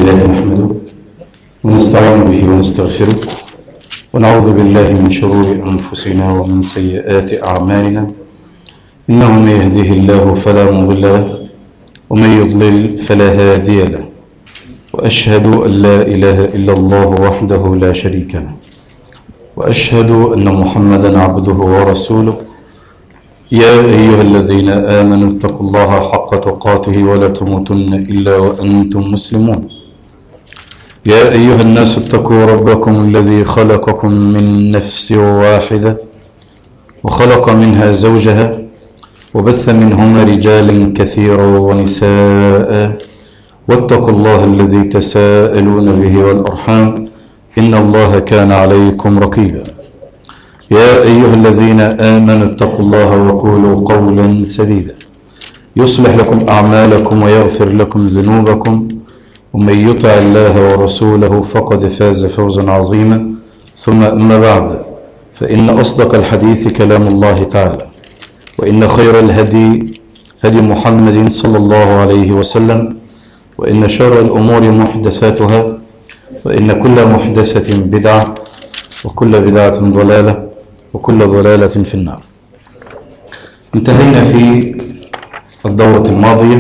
لله نحمده ونستعين به ونستغفره ونعوذ بالله من شرور أنفسنا ومن سيئات أعمالنا إنه من يهده الله فلا مضل له ومن يضلل فلا هادي له وأشهد أن لا إله إلا الله وحده لا شريك له وأشهد أن محمدا عبده ورسوله يا أيها الذين آمنوا اتقوا الله حق تقاته ولا تموتن إلا وأنتم مسلمون يا أيها الناس اتقوا ربكم الذي خلقكم من نفس واحدة وخلق منها زوجها وبث منهما رجالا كثيرا ونساء واتقوا الله الذي تساءلون به والأرحام إن الله كان عليكم رقيبا يا أيها الذين آمنوا اتقوا الله وقولوا قولا سديدا يصلح لكم أعمالكم ويغفر لكم ذنوبكم ومن يطع الله ورسوله فقد فاز فوزا عظيما ثم أما بعد فإن أصدق الحديث كلام الله تعالى وإن خير الهدي هدي محمد صلى الله عليه وسلم وإن شر الأمور محدثاتها وإن كل محدثة بدعة وكل بدعة ضلالة وكل ضلالة في النار انتهينا في الدورة الماضية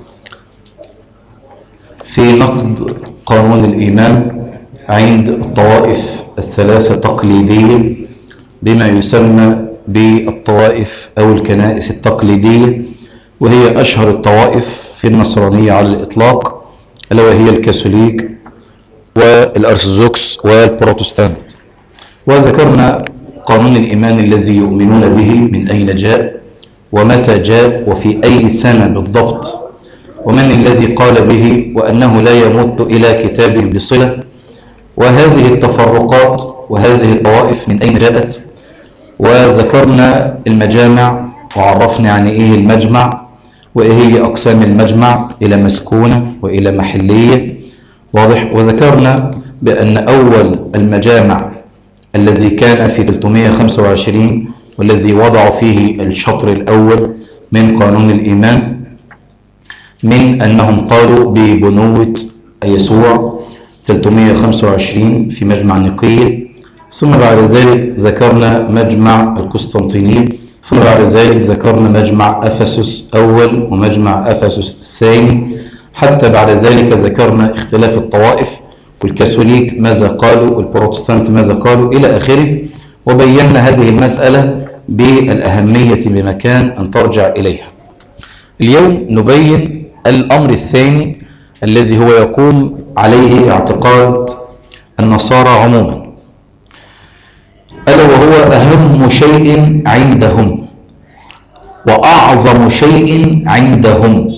في نقد قانون الإيمان عند الطوائف الثلاثة التقليدية بما يسمى بالطوائف أو الكنائس التقليدية وهي أشهر الطوائف في النصرانية على الإطلاق ألا وهي الكاثوليك والأرثوذكس والبروتستانت وذكرنا قانون الإيمان الذي يؤمنون به من أين جاء ومتى جاء وفي أي سنة بالضبط ومن الذي قال به وأنه لا يمت إلى كتابهم بصلة وهذه التفرقات وهذه الطوائف من أين جاءت وذكرنا المجامع وعرفنا عن إيه المجمع وإيه هي أقسام المجمع إلى مسكونة وإلى محلية واضح وذكرنا بأن أول المجامع الذي كان في 325 والذي وضع فيه الشطر الأول من قانون الإيمان من أنهم قالوا ببنوة يسوع 325 في مجمع نقية ثم بعد ذلك ذكرنا مجمع القسطنطينية ثم بعد ذلك ذكرنا مجمع أفسس أول ومجمع أفسس الثاني حتى بعد ذلك ذكرنا اختلاف الطوائف والكاثوليك ماذا قالوا والبروتستانت ماذا قالوا إلى آخره وبينا هذه المسألة بالأهمية بمكان أن ترجع إليها اليوم نبين الأمر الثاني الذي هو يقوم عليه اعتقاد النصارى عموما ألا وهو أهم شيء عندهم وأعظم شيء عندهم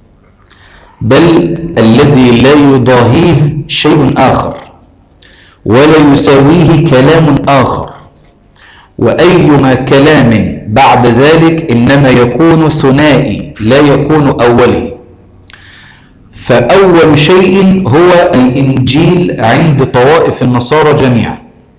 بل الذي لا يضاهيه شيء آخر ولا يساويه كلام آخر وأيما كلام بعد ذلك إنما يكون ثنائي لا يكون أولي فأول شيء هو الإنجيل عند طوائف النصارى جميعا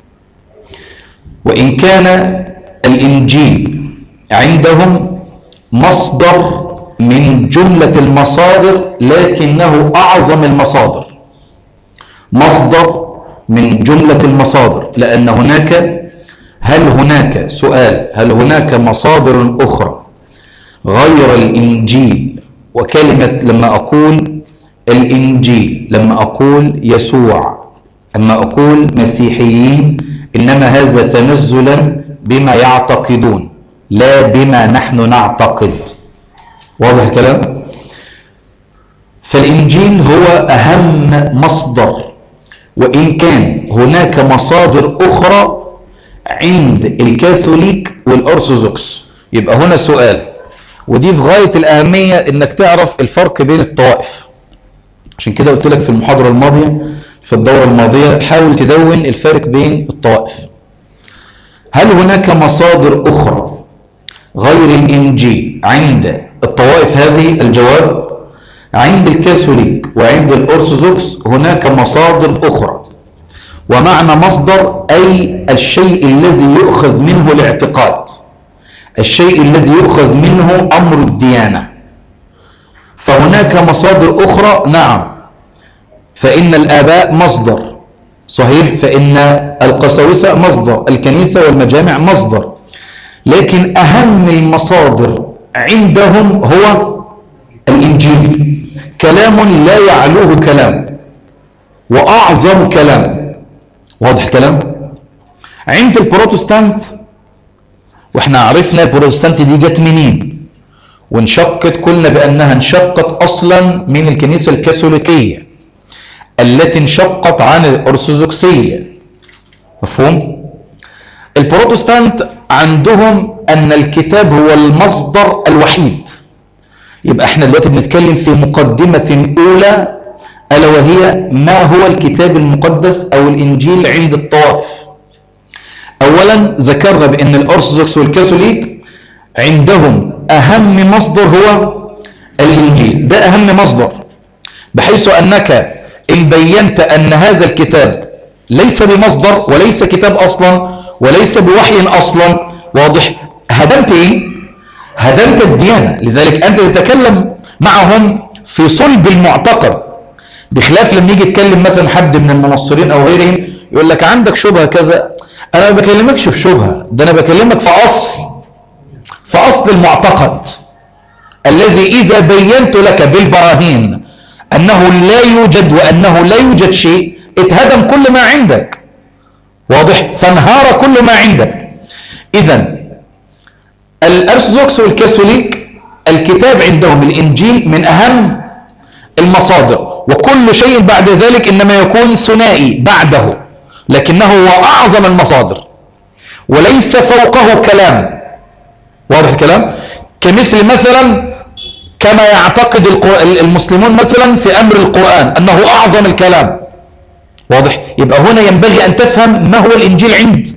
وإن كان الإنجيل عندهم مصدر من جملة المصادر لكنه أعظم المصادر مصدر من جملة المصادر لأن هناك هل هناك سؤال هل هناك مصادر أخرى غير الإنجيل وكلمة لما أقول الإنجيل لما أقول يسوع لما أقول مسيحيين إنما هذا تنزلا بما يعتقدون لا بما نحن نعتقد واضح الكلام فالإنجيل هو أهم مصدر وإن كان هناك مصادر أخرى عند الكاثوليك والأرثوذكس يبقى هنا سؤال ودي في غاية الأهمية إنك تعرف الفرق بين الطوائف عشان كده قلت لك في المحاضرة الماضية في الدورة الماضية حاول تدون الفارق بين الطوائف هل هناك مصادر أخرى غير الإنجيل عند الطوائف هذه الجواب عند الكاثوليك وعند الأرثوذكس هناك مصادر أخرى ومعنى مصدر أي الشيء الذي يؤخذ منه الاعتقاد الشيء الذي يؤخذ منه أمر الديانة فهناك مصادر أخرى نعم فإن الآباء مصدر صحيح فإن القساوسة مصدر الكنيسة والمجامع مصدر لكن أهم المصادر عندهم هو الإنجيل كلام لا يعلوه كلام وأعظم كلام واضح الكلام عند البروتستانت واحنا عرفنا البروتستانت دي جت منين وانشقت قلنا بأنها انشقت أصلا من الكنيسة الكاثوليكية التي انشقت عن الأرثوذكسية مفهوم؟ البروتستانت عندهم أن الكتاب هو المصدر الوحيد يبقى احنا دلوقتي بنتكلم في مقدمة أولى ألا وهي ما هو الكتاب المقدس أو الإنجيل عند الطوائف أولا ذكرنا بأن الأرثوذكس والكاثوليك عندهم أهم مصدر هو الإنجيل ده أهم مصدر بحيث أنك إن بينت أن هذا الكتاب ليس بمصدر وليس كتاب أصلا وليس بوحي أصلا واضح هدمت إيه؟ هدمت الديانة لذلك أنت تتكلم معهم في صلب المعتقد بخلاف لما يجي يتكلم مثلا حد من المنصرين أو غيرهم يقول لك عندك شبهة كذا أنا ما بكلمكش في شبهة ده أنا بكلمك في أصل في أصل المعتقد الذي إذا بينت لك بالبراهين أنه لا يوجد وأنه لا يوجد شيء اتهدم كل ما عندك واضح فانهار كل ما عندك إذا الأرثوذكس والكاثوليك الكتاب عندهم الإنجيل من أهم المصادر وكل شيء بعد ذلك إنما يكون ثنائي بعده لكنه هو أعظم المصادر وليس فوقه كلام واضح الكلام كمثل مثلا كما يعتقد المسلمون مثلا في أمر القرآن أنه أعظم الكلام واضح يبقى هنا ينبغي أن تفهم ما هو الإنجيل عند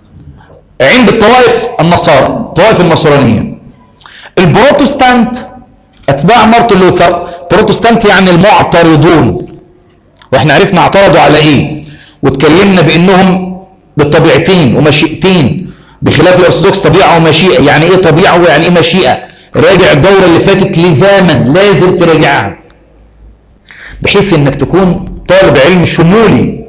عند الطوائف النصارى الطوائف النصرانية البروتستانت أتباع مارتن لوثر بروتستانت يعني المعترضون واحنا عرفنا اعترضوا على ايه واتكلمنا بانهم بالطبيعتين ومشيئتين بخلاف الارثوذكس طبيعه ومشيئه يعني ايه طبيعه ويعني ايه مشيئه راجع الدوره اللي فاتت لزاما لازم تراجعها بحيث انك تكون طالب علم شمولي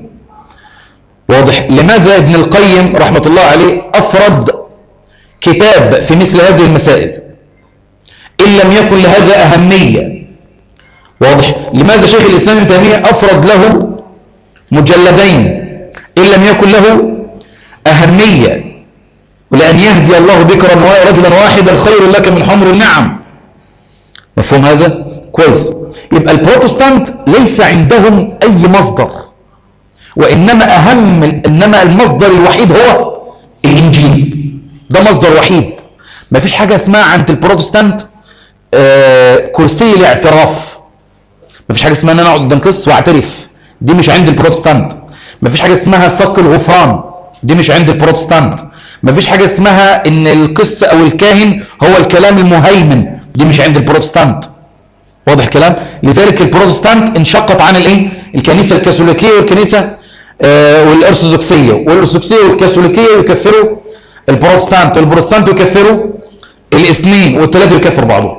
واضح لماذا ابن القيم رحمه الله عليه افرد كتاب في مثل هذه المسائل ان لم يكن لهذا اهميه واضح لماذا شيخ الاسلام ابن تيميه افرد له مجلدين ان لم يكن له اهميه ولأن يهدي الله بك رجلا واحدا خير لك من حمر النعم مفهوم هذا؟ كويس يبقى البروتستانت ليس عندهم أي مصدر وإنما أهم إنما المصدر الوحيد هو الإنجيل ده مصدر وحيد ما فيش حاجة اسمها عند البروتستانت آه كرسي الاعتراف ما فيش حاجة اسمها ان انا اقعد قدام قس واعترف دي مش عند البروتستانت ما فيش حاجة اسمها صك الغفران دي مش عند البروتستانت ما فيش حاجة اسمها ان القس او الكاهن هو الكلام المهيمن دي مش عند البروتستانت واضح الكلام لذلك البروتستانت انشقت عن الايه الكنيسة الكاثوليكية والكنيسة آه والارثوذكسية والارثوذكسية والكاثوليكية يكفروا البروتستانت والبروتستانت يكفروا الاثنين والثلاثة يكفر بعضهم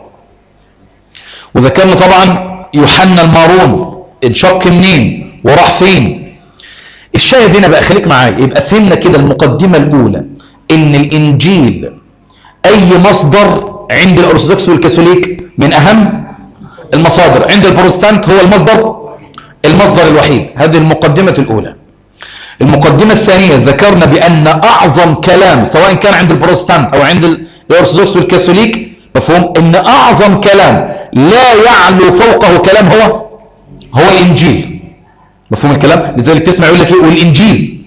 وذكرنا طبعا يوحنا المارون انشق منين وراح فين الشاهد هنا بقى خليك معايا يبقى فهمنا كده المقدمة الأولى إن الإنجيل أي مصدر عند الأرثوذكس والكاثوليك من أهم المصادر عند البروتستانت هو المصدر المصدر الوحيد هذه المقدمة الأولى المقدمة الثانية ذكرنا بأن أعظم كلام سواء كان عند البروتستانت أو عند الأرثوذكس والكاثوليك مفهوم أن أعظم كلام لا يعلو فوقه كلام هو هو الإنجيل مفهوم الكلام لذلك تسمع يقول لك ايه والانجيل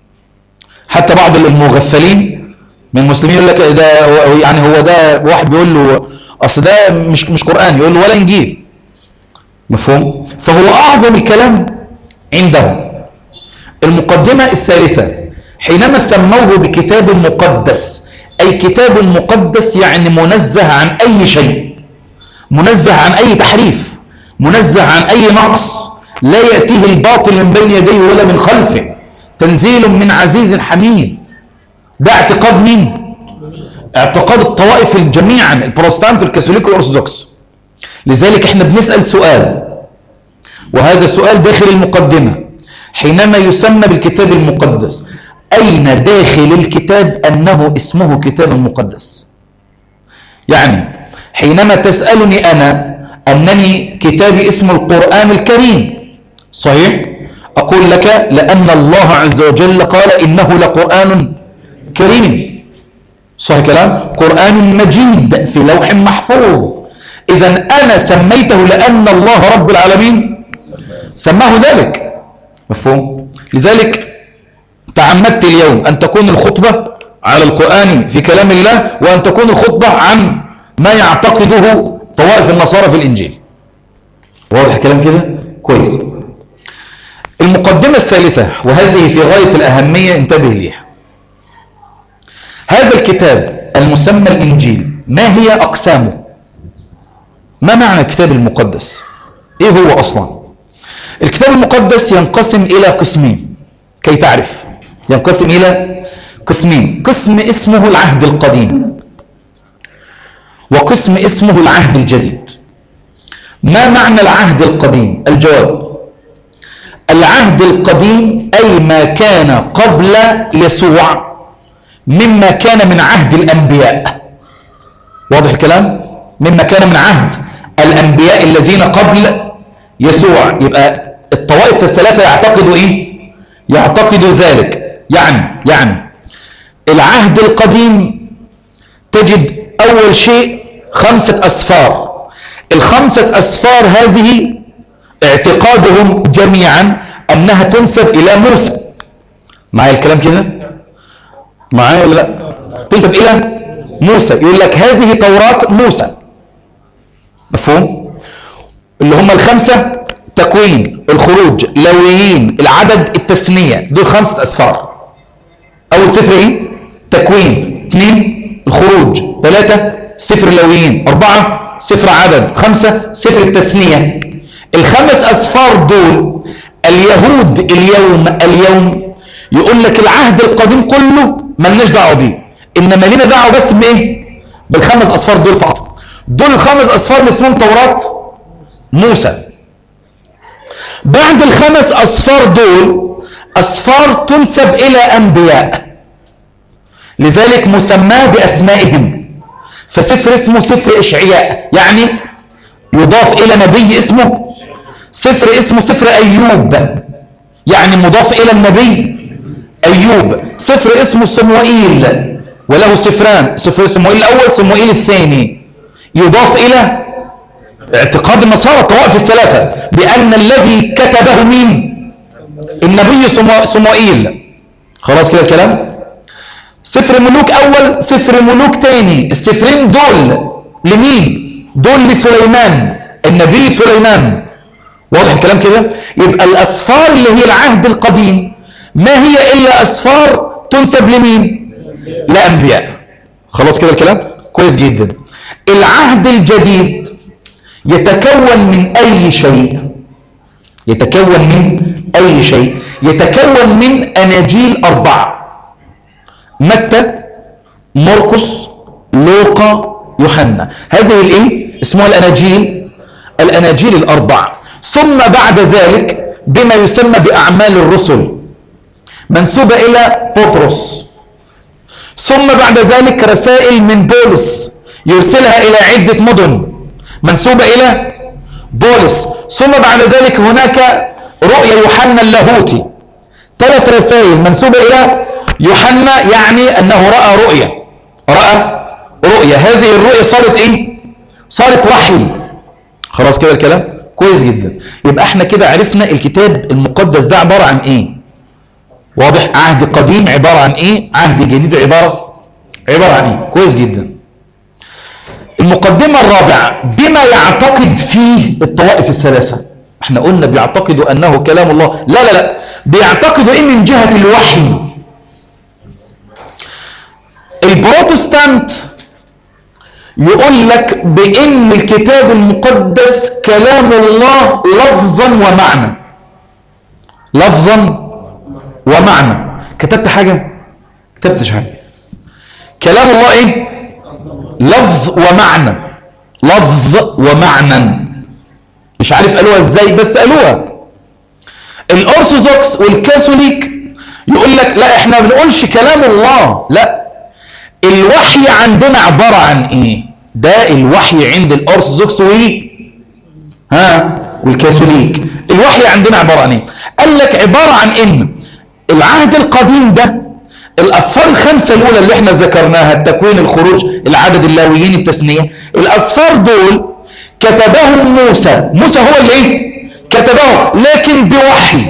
حتى بعض المغفلين من المسلمين يقول لك ده يعني هو ده واحد بيقول له اصل ده مش مش قران يقول له ولا انجيل مفهوم فهو اعظم الكلام عندهم المقدمه الثالثه حينما سموه بكتاب مقدس اي كتاب مقدس يعني منزه عن اي شيء منزه عن اي تحريف منزه عن اي نقص لا يأتيه الباطل من بين يديه ولا من خلفه تنزيل من عزيز حميد ده اعتقاد مين اعتقاد الطوائف جميعا البروتستانت الكاثوليك والارثوذكس لذلك احنا بنسأل سؤال وهذا سؤال داخل المقدمة حينما يسمى بالكتاب المقدس أين داخل الكتاب أنه اسمه كتاب مقدس يعني حينما تسألني أنا أنني كتابي اسمه القرآن الكريم صحيح أقول لك لأن الله عز وجل قال إنه لقرآن كريم صحيح كلام قرآن مجيد في لوح محفوظ إذا أنا سميته لأن الله رب العالمين سماه ذلك مفهوم لذلك تعمدت اليوم أن تكون الخطبة على القرآن في كلام الله وأن تكون الخطبة عن ما يعتقده طوائف النصارى في الإنجيل واضح كلام كده كويس المقدمة الثالثة وهذه في غاية الأهمية انتبه ليها هذا الكتاب المسمى الإنجيل ما هي أقسامه ما معنى الكتاب المقدس إيه هو أصلا الكتاب المقدس ينقسم إلى قسمين كي تعرف ينقسم إلى قسمين قسم اسمه العهد القديم وقسم اسمه العهد الجديد ما معنى العهد القديم الجواب العهد القديم أي ما كان قبل يسوع مما كان من عهد الأنبياء واضح الكلام مما كان من عهد الأنبياء الذين قبل يسوع يبقى الطوائف الثلاثة يعتقدوا إيه يعتقدوا ذلك يعني يعني العهد القديم تجد أول شيء خمسة أسفار الخمسة أسفار هذه اعتقادهم جميعا أنها تنسب إلى موسى معايا الكلام كده معايا ولا لا تنسب إلى موسى يقول لك هذه توراة موسى مفهوم اللي هم الخمسة تكوين الخروج لويين العدد التسنية دول خمسة أسفار أول سفر إيه تكوين اثنين الخروج ثلاثة سفر لويين أربعة سفر عدد خمسة سفر التسنية الخمس أسفار دول اليهود اليوم اليوم يقول لك العهد القديم كله ملناش دعوه بيه انما لينا دعوه بس بايه بالخمس اصفار دول فقط دول الخمس اصفار اللي اسمهم توراة موسى بعد الخمس اصفار دول اصفار تنسب الى انبياء لذلك مسماه باسمائهم فسفر اسمه سفر اشعياء يعني يضاف الى نبي اسمه سفر اسمه سفر ايوب يعني مضاف الى النبي ايوب سفر اسمه صموئيل وله سفران سفر صموئيل الاول صموئيل الثاني يضاف الى اعتقاد النصارى الطوائف الثلاثه بان الذي كتبه مين النبي صموئيل خلاص كده الكلام سفر ملوك اول سفر ملوك تاني السفرين دول لمين دول لسليمان النبي سليمان واضح الكلام كده يبقى الاسفار اللي هي العهد القديم ما هي الا اسفار تنسب لمين لانبياء خلاص كده الكلام كويس جدا العهد الجديد يتكون من اي شيء يتكون من اي شيء يتكون من اناجيل اربعه متى مرقس لوقا يوحنا هذه الايه اسمها الاناجيل الاناجيل الاربعه ثم بعد ذلك بما يسمى باعمال الرسل منسوبه الى بطرس ثم بعد ذلك رسائل من بولس يرسلها الى عده مدن منسوبه الى بولس ثم بعد ذلك هناك رؤيا يوحنا اللاهوتي ثلاث رسائل منسوبه الى يوحنا يعني انه راى رؤيا راى رؤيا هذه الرؤيا صارت ايه صارت وحي خلاص كده الكلام كويس جدا يبقى احنا كده عرفنا الكتاب المقدس ده عباره عن ايه واضح عهد قديم عباره عن ايه عهد جديد عباره عباره عن ايه كويس جدا المقدمه الرابعه بما يعتقد فيه الطوائف الثلاثه احنا قلنا بيعتقدوا انه كلام الله لا لا لا بيعتقدوا ايه من جهه الوحي البروتستانت يقول لك بان الكتاب المقدس كلام الله لفظا ومعنى لفظا ومعنى كتبت حاجه كتبتش حاجه كلام الله ايه لفظ ومعنى لفظ ومعنى مش عارف قالوها ازاي بس قالوها الارثوذكس والكاثوليك يقول لك لا احنا ما بنقولش كلام الله لا الوحي عندنا عبارة عن ايه ده الوحي عند الارثوذكس وايه ها والكاثوليك الوحي عندنا عبارة عن ايه قال لك عبارة عن ان العهد القديم ده الأصفار الخمسة الأولى اللي احنا ذكرناها التكوين الخروج العدد اللاويين التثنية الأصفار دول كتبهم موسى موسى هو اللي ايه كتبهم لكن بوحي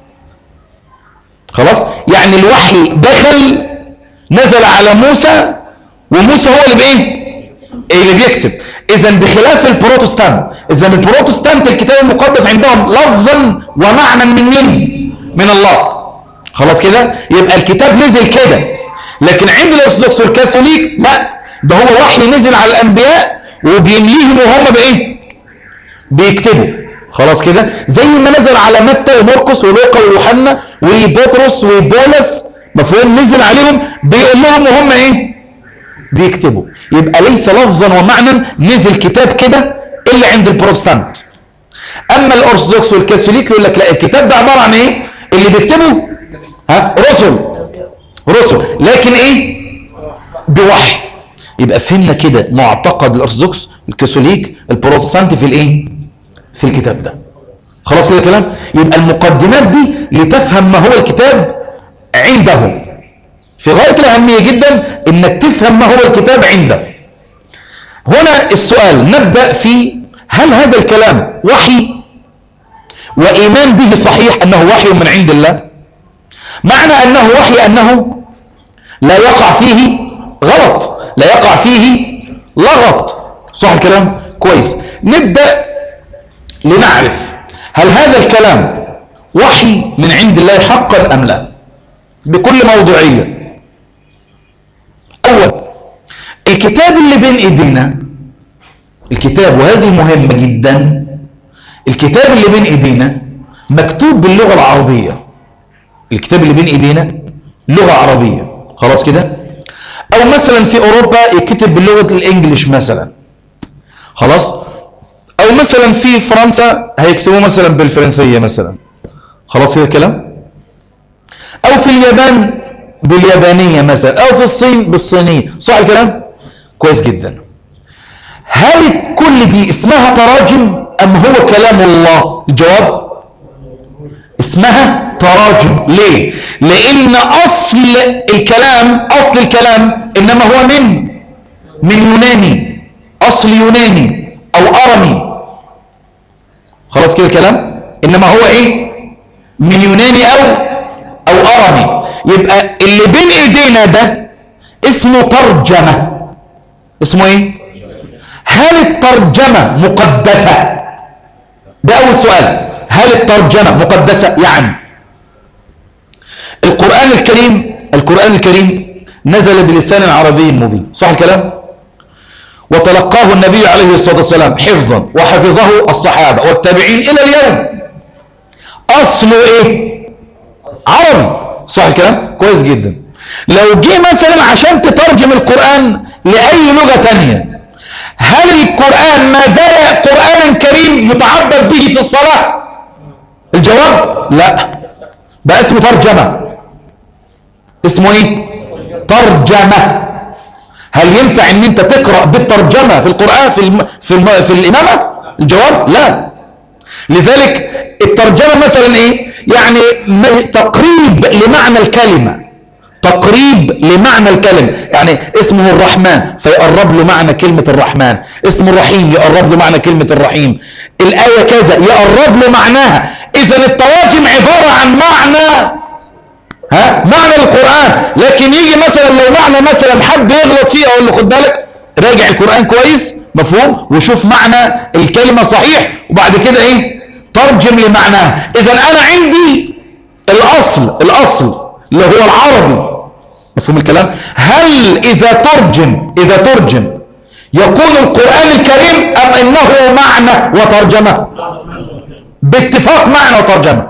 خلاص يعني الوحي دخل نزل على موسى وموسى هو اللي بايه اللي بيكتب اذا بخلاف البروتستانت اذا البروتستانت الكتاب المقدس عندهم لفظا ومعنى من مين من الله خلاص كده يبقى الكتاب نزل كده لكن عند الارثوذكس والكاثوليك لا ده هو وحي نزل على الانبياء وبيمليهم وهم بايه بيكتبوا خلاص كده زي ما نزل على متى ومرقس ولوقا ويوحنا وبطرس وبولس مفهوم نزل عليهم بيقول لهم وهم ايه بيكتبوا يبقى ليس لفظا ومعنى نزل كتاب كده الا عند البروتستانت اما الارثوذكس والكاثوليك يقول لك لا الكتاب ده عباره عن ايه اللي بيكتبه ها رسل رسل لكن ايه بوحي يبقى فهمنا كده معتقد الارثوذكس الكاثوليك البروتستانت في الايه في الكتاب ده خلاص كده كلام يبقى المقدمات دي لتفهم ما هو الكتاب عنده في غاية الأهمية جدا انك تفهم ما هو الكتاب عنده هنا السؤال نبدأ في هل هذا الكلام وحي وإيمان به صحيح أنه وحي من عند الله معنى أنه وحي أنه لا يقع فيه غلط لا يقع فيه لغط صح الكلام كويس نبدأ لنعرف هل هذا الكلام وحي من عند الله حقا أم لا بكل موضوعية أول الكتاب اللي بين إيدينا الكتاب وهذه مهمة جدا الكتاب اللي بين إيدينا مكتوب باللغة العربية الكتاب اللي بين إيدينا لغة عربية خلاص كده أو مثلا في أوروبا يكتب باللغة الإنجليش مثلا خلاص أو مثلا في فرنسا هيكتبوا مثلا بالفرنسية مثلا خلاص كده الكلام أو في اليابان باليابانية مثلا أو في الصين بالصينية صح الكلام كويس جدا هل كل دي اسمها تراجم أم هو كلام الله الجواب اسمها تراجم ليه لأن أصل الكلام أصل الكلام إنما هو من من يوناني أصل يوناني أو أرمي خلاص كده الكلام إنما هو إيه من يوناني أو أو أرمي يبقى اللي بين ايدينا ده اسمه ترجمة اسمه ايه هل الترجمة مقدسة ده اول سؤال هل الترجمة مقدسة يعني القرآن الكريم القرآن الكريم نزل بلسان عربي مبين صح الكلام وتلقاه النبي عليه الصلاة والسلام حفظا وحفظه الصحابة والتابعين إلى اليوم أصله إيه عربي صح الكلام كويس جدا لو جه مثلا عشان تترجم القرآن لأي لغة تانية هل القرآن ما زال قرآنا كريم يتعبد به في الصلاة الجواب لا بقى اسمه ترجمة اسمه ايه ترجمة هل ينفع ان انت تقرأ بالترجمة في القرآن في الم... في, الم... في الامامة الجواب لا لذلك الترجمة مثلا ايه يعني تقريب لمعنى الكلمة تقريب لمعنى الكلمة يعني اسمه الرحمن فيقرب له معنى كلمة الرحمن اسمه الرحيم يقرب له معنى كلمة الرحيم الآية كذا يقرب له معناها إذا التراجم عبارة عن معنى ها معنى القرآن لكن يجي مثلا لو معنى مثلا حد يغلط فيه أقول له خد بالك راجع القرآن كويس مفهوم وشوف معنى الكلمة صحيح وبعد كده ايه ترجم لمعناها اذا انا عندي الاصل الاصل اللي هو العربي مفهوم الكلام هل اذا ترجم اذا ترجم يكون القرآن الكريم ام انه معنى وترجمة باتفاق معنى وترجمة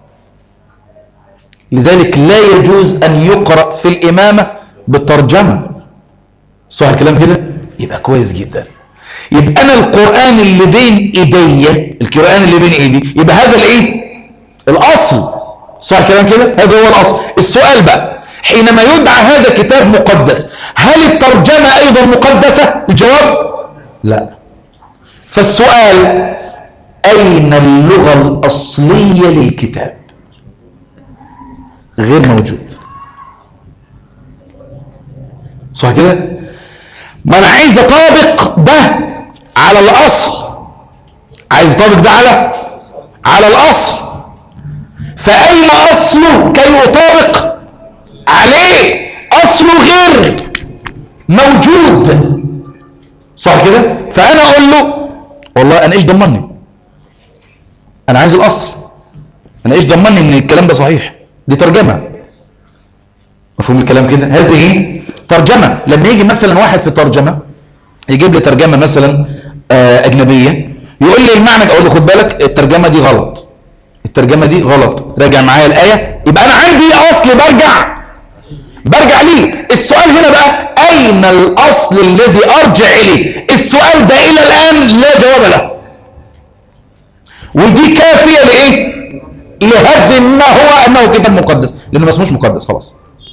لذلك لا يجوز ان يقرأ في الامامة بالترجمة صح الكلام كده يبقى كويس جدا يبقى انا القرآن اللي بين ايديا القرآن اللي بين ايدي يبقى هذا الايه الاصل صح كلام كده هذا هو الاصل السؤال بقى حينما يدعى هذا كتاب مقدس هل الترجمة ايضا مقدسة الجواب لا فالسؤال اين اللغة الاصلية للكتاب غير موجود صح كده ما انا عايز اطابق ده على الاصل عايز اطابق ده على على الاصل فاين اصله كي اطابق عليه اصله غير موجود صح كده فانا اقول له والله انا ايش ضمني انا عايز الاصل انا ايش ضمني ان الكلام ده صحيح دي ترجمه مفهوم الكلام كده هذه ترجمه لما يجي مثلا واحد في ترجمه يجيب لي ترجمه مثلا آه، اجنبيه يقول لي المعنى اقول له خد بالك الترجمه دي غلط الترجمه دي غلط راجع معايا الايه يبقى انا عندي اصل برجع برجع ليه السؤال هنا بقى اين الاصل الذي ارجع اليه السؤال ده الى الان لا جواب له ودي كافيه لايه لهدم ما هو انه كتاب مقدس لانه ما اسموش مقدس خلاص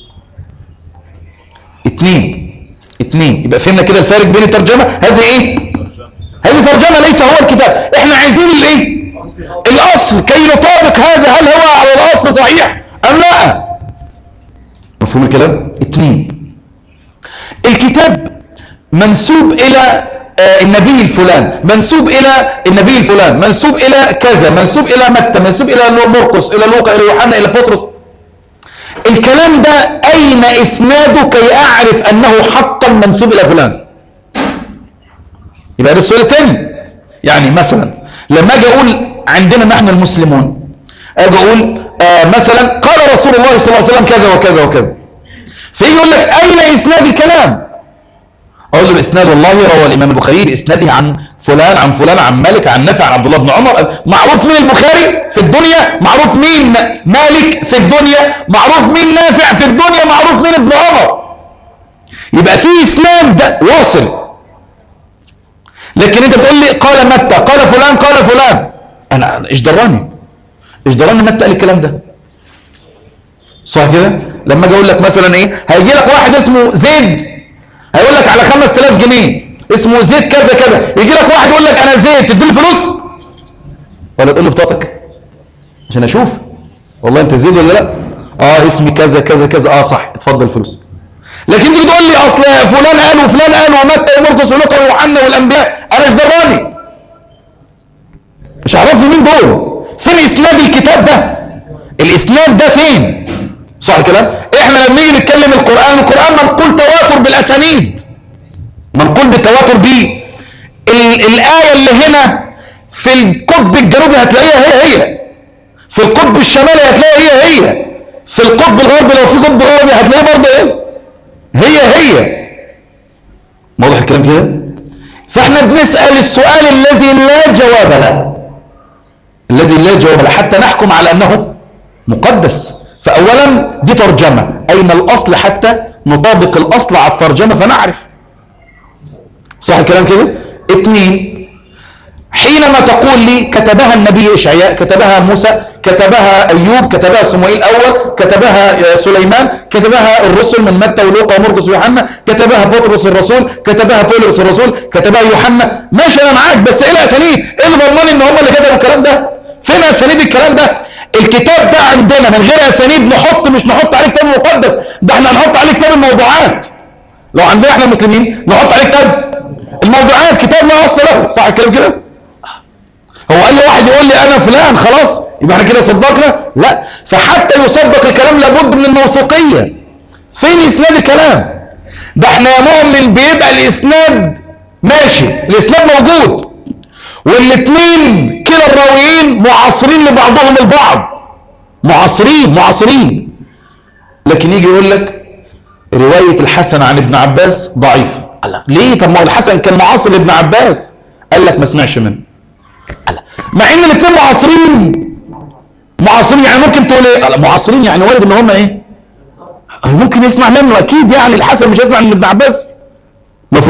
اتنين اتنين يبقى فهمنا كده الفارق بين الترجمه هذه ايه هذه ترجمه ليس هو الكتاب احنا عايزين الايه الاصل كي نطابق هذا هل هو على الاصل صحيح ام لا مفهوم الكلام اتنين الكتاب منسوب الى آه، النبي الفلان منسوب الى النبي الفلان منسوب الى كذا منسوب الى متى منسوب الى مرقس الى لوقا الى يوحنا الى بطرس الكلام ده اين اسناده كي اعرف انه حقا منسوب الى فلان يبقى ده السؤال الثاني يعني مثلا لما اجي اقول عندنا نحن المسلمون اجي اقول آه مثلا قال رسول الله صلى الله عليه وسلم كذا وكذا وكذا فيجي يقول لك اين اسناد الكلام اقول له اسناد الله روى الامام البخاري باسناده عن فلان عن فلان عن مالك عن نافع عن عبد الله بن عمر معروف مين البخاري في الدنيا معروف مين مالك في الدنيا معروف مين نافع في الدنيا معروف مين ابن عمر يبقى في اسناد واصل لكن انت بتقول لي قال متى قال فلان قال فلان انا أنا- ايش دراني ايش دراني متى قال الكلام ده صح كده لما اجي اقول لك مثلا ايه هيجي لك واحد اسمه زيد هيقول لك على 5000 جنيه اسمه زيد كذا كذا يجي لك واحد يقول لك انا زيد تديله فلوس ولا تقول له بطاقتك عشان اشوف والله انت زيد ولا لا اه اسمي كذا كذا كذا اه صح اتفضل فلوس لكن تيجي تقول لي اصل فلان قال وفلان قال ومتى ومرقس ولوقا ويوحنا والانبياء انا ايش دراني مش عارفني مين دول فين اسناد الكتاب ده الاسناد ده فين صح الكلام احنا لما نيجي نتكلم القران القران منقول تواتر بالاسانيد منقول بالتواتر بيه ال- الايه اللي هنا في القطب الجنوبي هتلاقيها هي هي في القطب الشمالي هتلاقيها هي هي في القطب الغربي لو في قطب غربي هتلاقيه برضه ايه هي هي واضح الكلام كده فاحنا بنسال السؤال الذي لا جواب له الذي لا جواب له حتى نحكم على انه مقدس فاولا دي ترجمه اين الاصل حتى نطابق الاصل على الترجمه فنعرف صح الكلام كده اثنين حينما تقول لي كتبها النبي إشعياء كتبها موسى كتبها أيوب كتبها صموئيل الأول كتبها سليمان كتبها الرسل من متى ولوقا ومرقس ويوحنا كتبها بطرس الرسول كتبها بولس الرسول كتبها يوحنا ماشي أنا معاك بس إيه الأسانيد؟ إيه اللي ضمني إن هم اللي كتبوا الكلام ده؟ فين أسانيد الكلام ده؟ الكتاب ده عندنا من غير أسانيد نحط مش نحط عليه كتاب مقدس ده احنا هنحط عليه كتاب الموضوعات لو عندنا احنا المسلمين نحط عليه كتاب الموضوعات كتاب لا أصل له صح الكلام كده؟ هو اي واحد يقول لي انا فلان خلاص يبقى احنا كده صدقنا لا فحتى يصدق الكلام لابد من الموثوقيه فين اسناد الكلام ده احنا يا مؤمن بيبقى الاسناد ماشي الاسناد موجود والاثنين كلا الراويين معاصرين لبعضهم البعض معاصرين معاصرين لكن يجي يقول لك روايه الحسن عن ابن عباس ضعيفه لا ليه طب ما هو الحسن كان معاصر لابن عباس قال لك ما سمعش منه مع ان الاثنين معاصرين معاصرين يعني ممكن تقول ايه لا، معاصرين يعني وارد ان هم ايه ممكن يسمع منه اكيد يعني الحسن مش هيسمع من ابن عباس مفهوم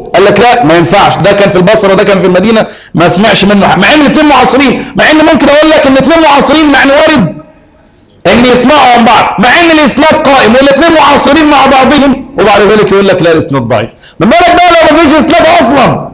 قال لك لا ما ينفعش ده كان في البصره وده كان في المدينه ما سمعش منه حاجة. مع ان الاثنين معاصرين مع ان ممكن اقول لك ان الاثنين معاصرين يعني وارد ان يسمعوا عن بعض مع ان الاسناد قائم والاثنين معاصرين مع بعضهم وبعد ذلك يقول لك لا الاسناد ضعيف من بالك بقى لو ما فيش اسناد اصلا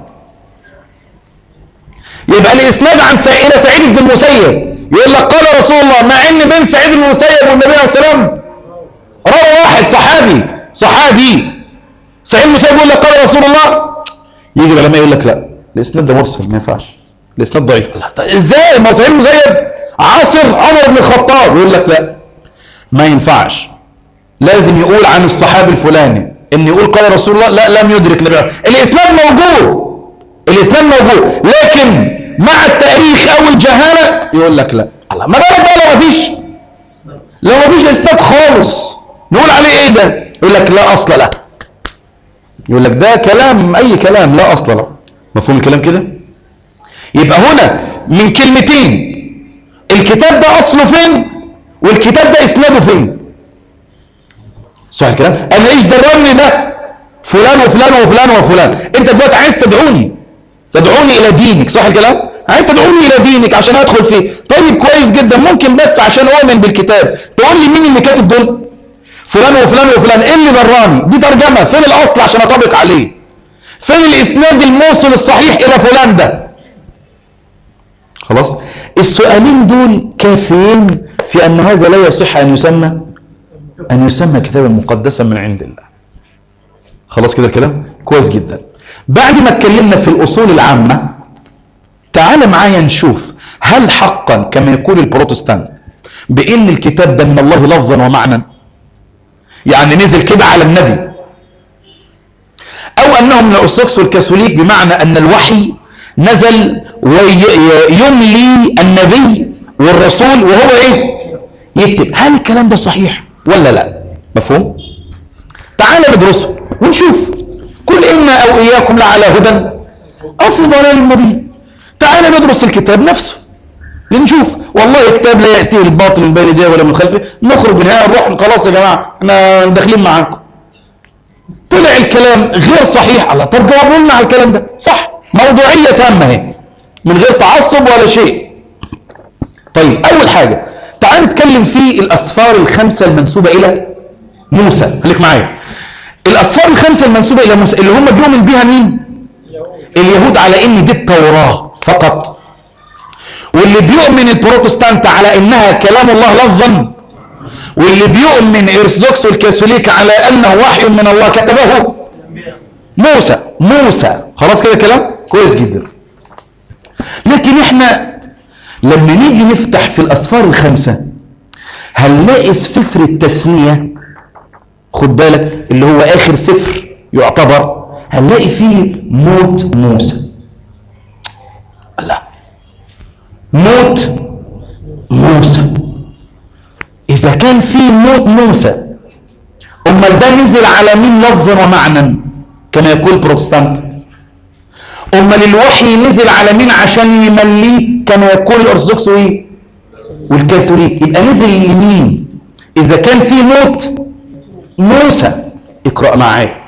يبقى الاسناد عن سع... الى سعيد بن المسيب يقول لك قال رسول الله مع ان بين سعيد بن المسيب والنبي عليه الصلاه والسلام روى واحد صحابي صحابي سعيد بن المسيب يقول لك قال رسول الله يجي العلماء يقول لك لا الاسناد ده مرسل ما ينفعش الاسناد ضعيف لا طيب ازاي ما سعيد بن المسيب عاصر عمر بن الخطاب يقول لك لا ما ينفعش لازم يقول عن الصحابي الفلاني ان يقول قال رسول الله لا لم يدرك النبي الاسناد موجود الاسناد موجود لكن مع التاريخ او الجهاله يقول لك لا الله ما بالك بقى لو ما فيش لو ما فيش اسناد خالص نقول عليه ايه ده يقول لك لا اصل له يقول لك ده كلام اي كلام لا اصل له مفهوم الكلام كده يبقى هنا من كلمتين الكتاب ده اصله فين والكتاب ده اسناده فين صح الكلام انا ايش درني ده فلان وفلان وفلان وفلان انت دلوقتي عايز تدعوني تدعوني الى دينك صح الكلام عايز تدعوني الى دينك عشان ادخل فيه طيب كويس جدا ممكن بس عشان اؤمن بالكتاب تقول لي مين اللي كاتب دول فلان وفلان وفلان ايه اللي دراني دي ترجمه فين الاصل عشان اطبق عليه فين الاسناد الموصل الصحيح الى فلان ده خلاص السؤالين دول كافيين في ان هذا لا يصح ان يسمى ان يسمى كتابا مقدسا من عند الله خلاص كده الكلام كويس جدا بعد ما اتكلمنا في الاصول العامه تعال معايا نشوف هل حقا كما يقول البروتستانت بان الكتاب ده من الله لفظا ومعنى يعني نزل كده على النبي او انه من الارثوذكس والكاثوليك بمعنى ان الوحي نزل ويملي النبي والرسول وهو ايه يكتب هل الكلام ده صحيح ولا لا مفهوم تعال ندرسه ونشوف كل إنا أو إياكم لعلى هدى أو في ضلال مبين تعال ندرس الكتاب نفسه لنشوف والله كتاب لا يأتيه الباطل من بين يديه ولا من خلفه نخرج من هنا نروح خلاص يا جماعة احنا داخلين معاكم طلع الكلام غير صحيح الله طب جاوبوا لنا على الكلام ده صح موضوعية تامة اهي من غير تعصب ولا شيء طيب أول حاجة تعال نتكلم في الأسفار الخمسة المنسوبة إلى موسى خليك معايا الأسفار الخمسة المنسوبة إلى موسى اللي هم بيؤمن بها مين؟ اليهود على إن دي التوراة فقط واللي بيؤمن البروتستانت على إنها كلام الله لفظا واللي بيؤمن إرثوذكس والكاثوليك على أنه وحي من الله كتبه موسى موسى خلاص كده كلام كويس جدا لكن احنا لما نيجي نفتح في الأسفار الخمسة هنلاقي في سفر التسمية خد بالك اللي هو آخر سفر يعتبر هنلاقي فيه موت موسى لا موت موسى إذا كان في موت موسى أمال ده نزل على مين لفظا ومعنى كما يقول البروتستانت أمال الوحي نزل على مين عشان يمليه كما يقول الأرثوذكس وإيه والكاثوليك يبقى نزل لمين إذا كان في موت موسى اقرأ معايا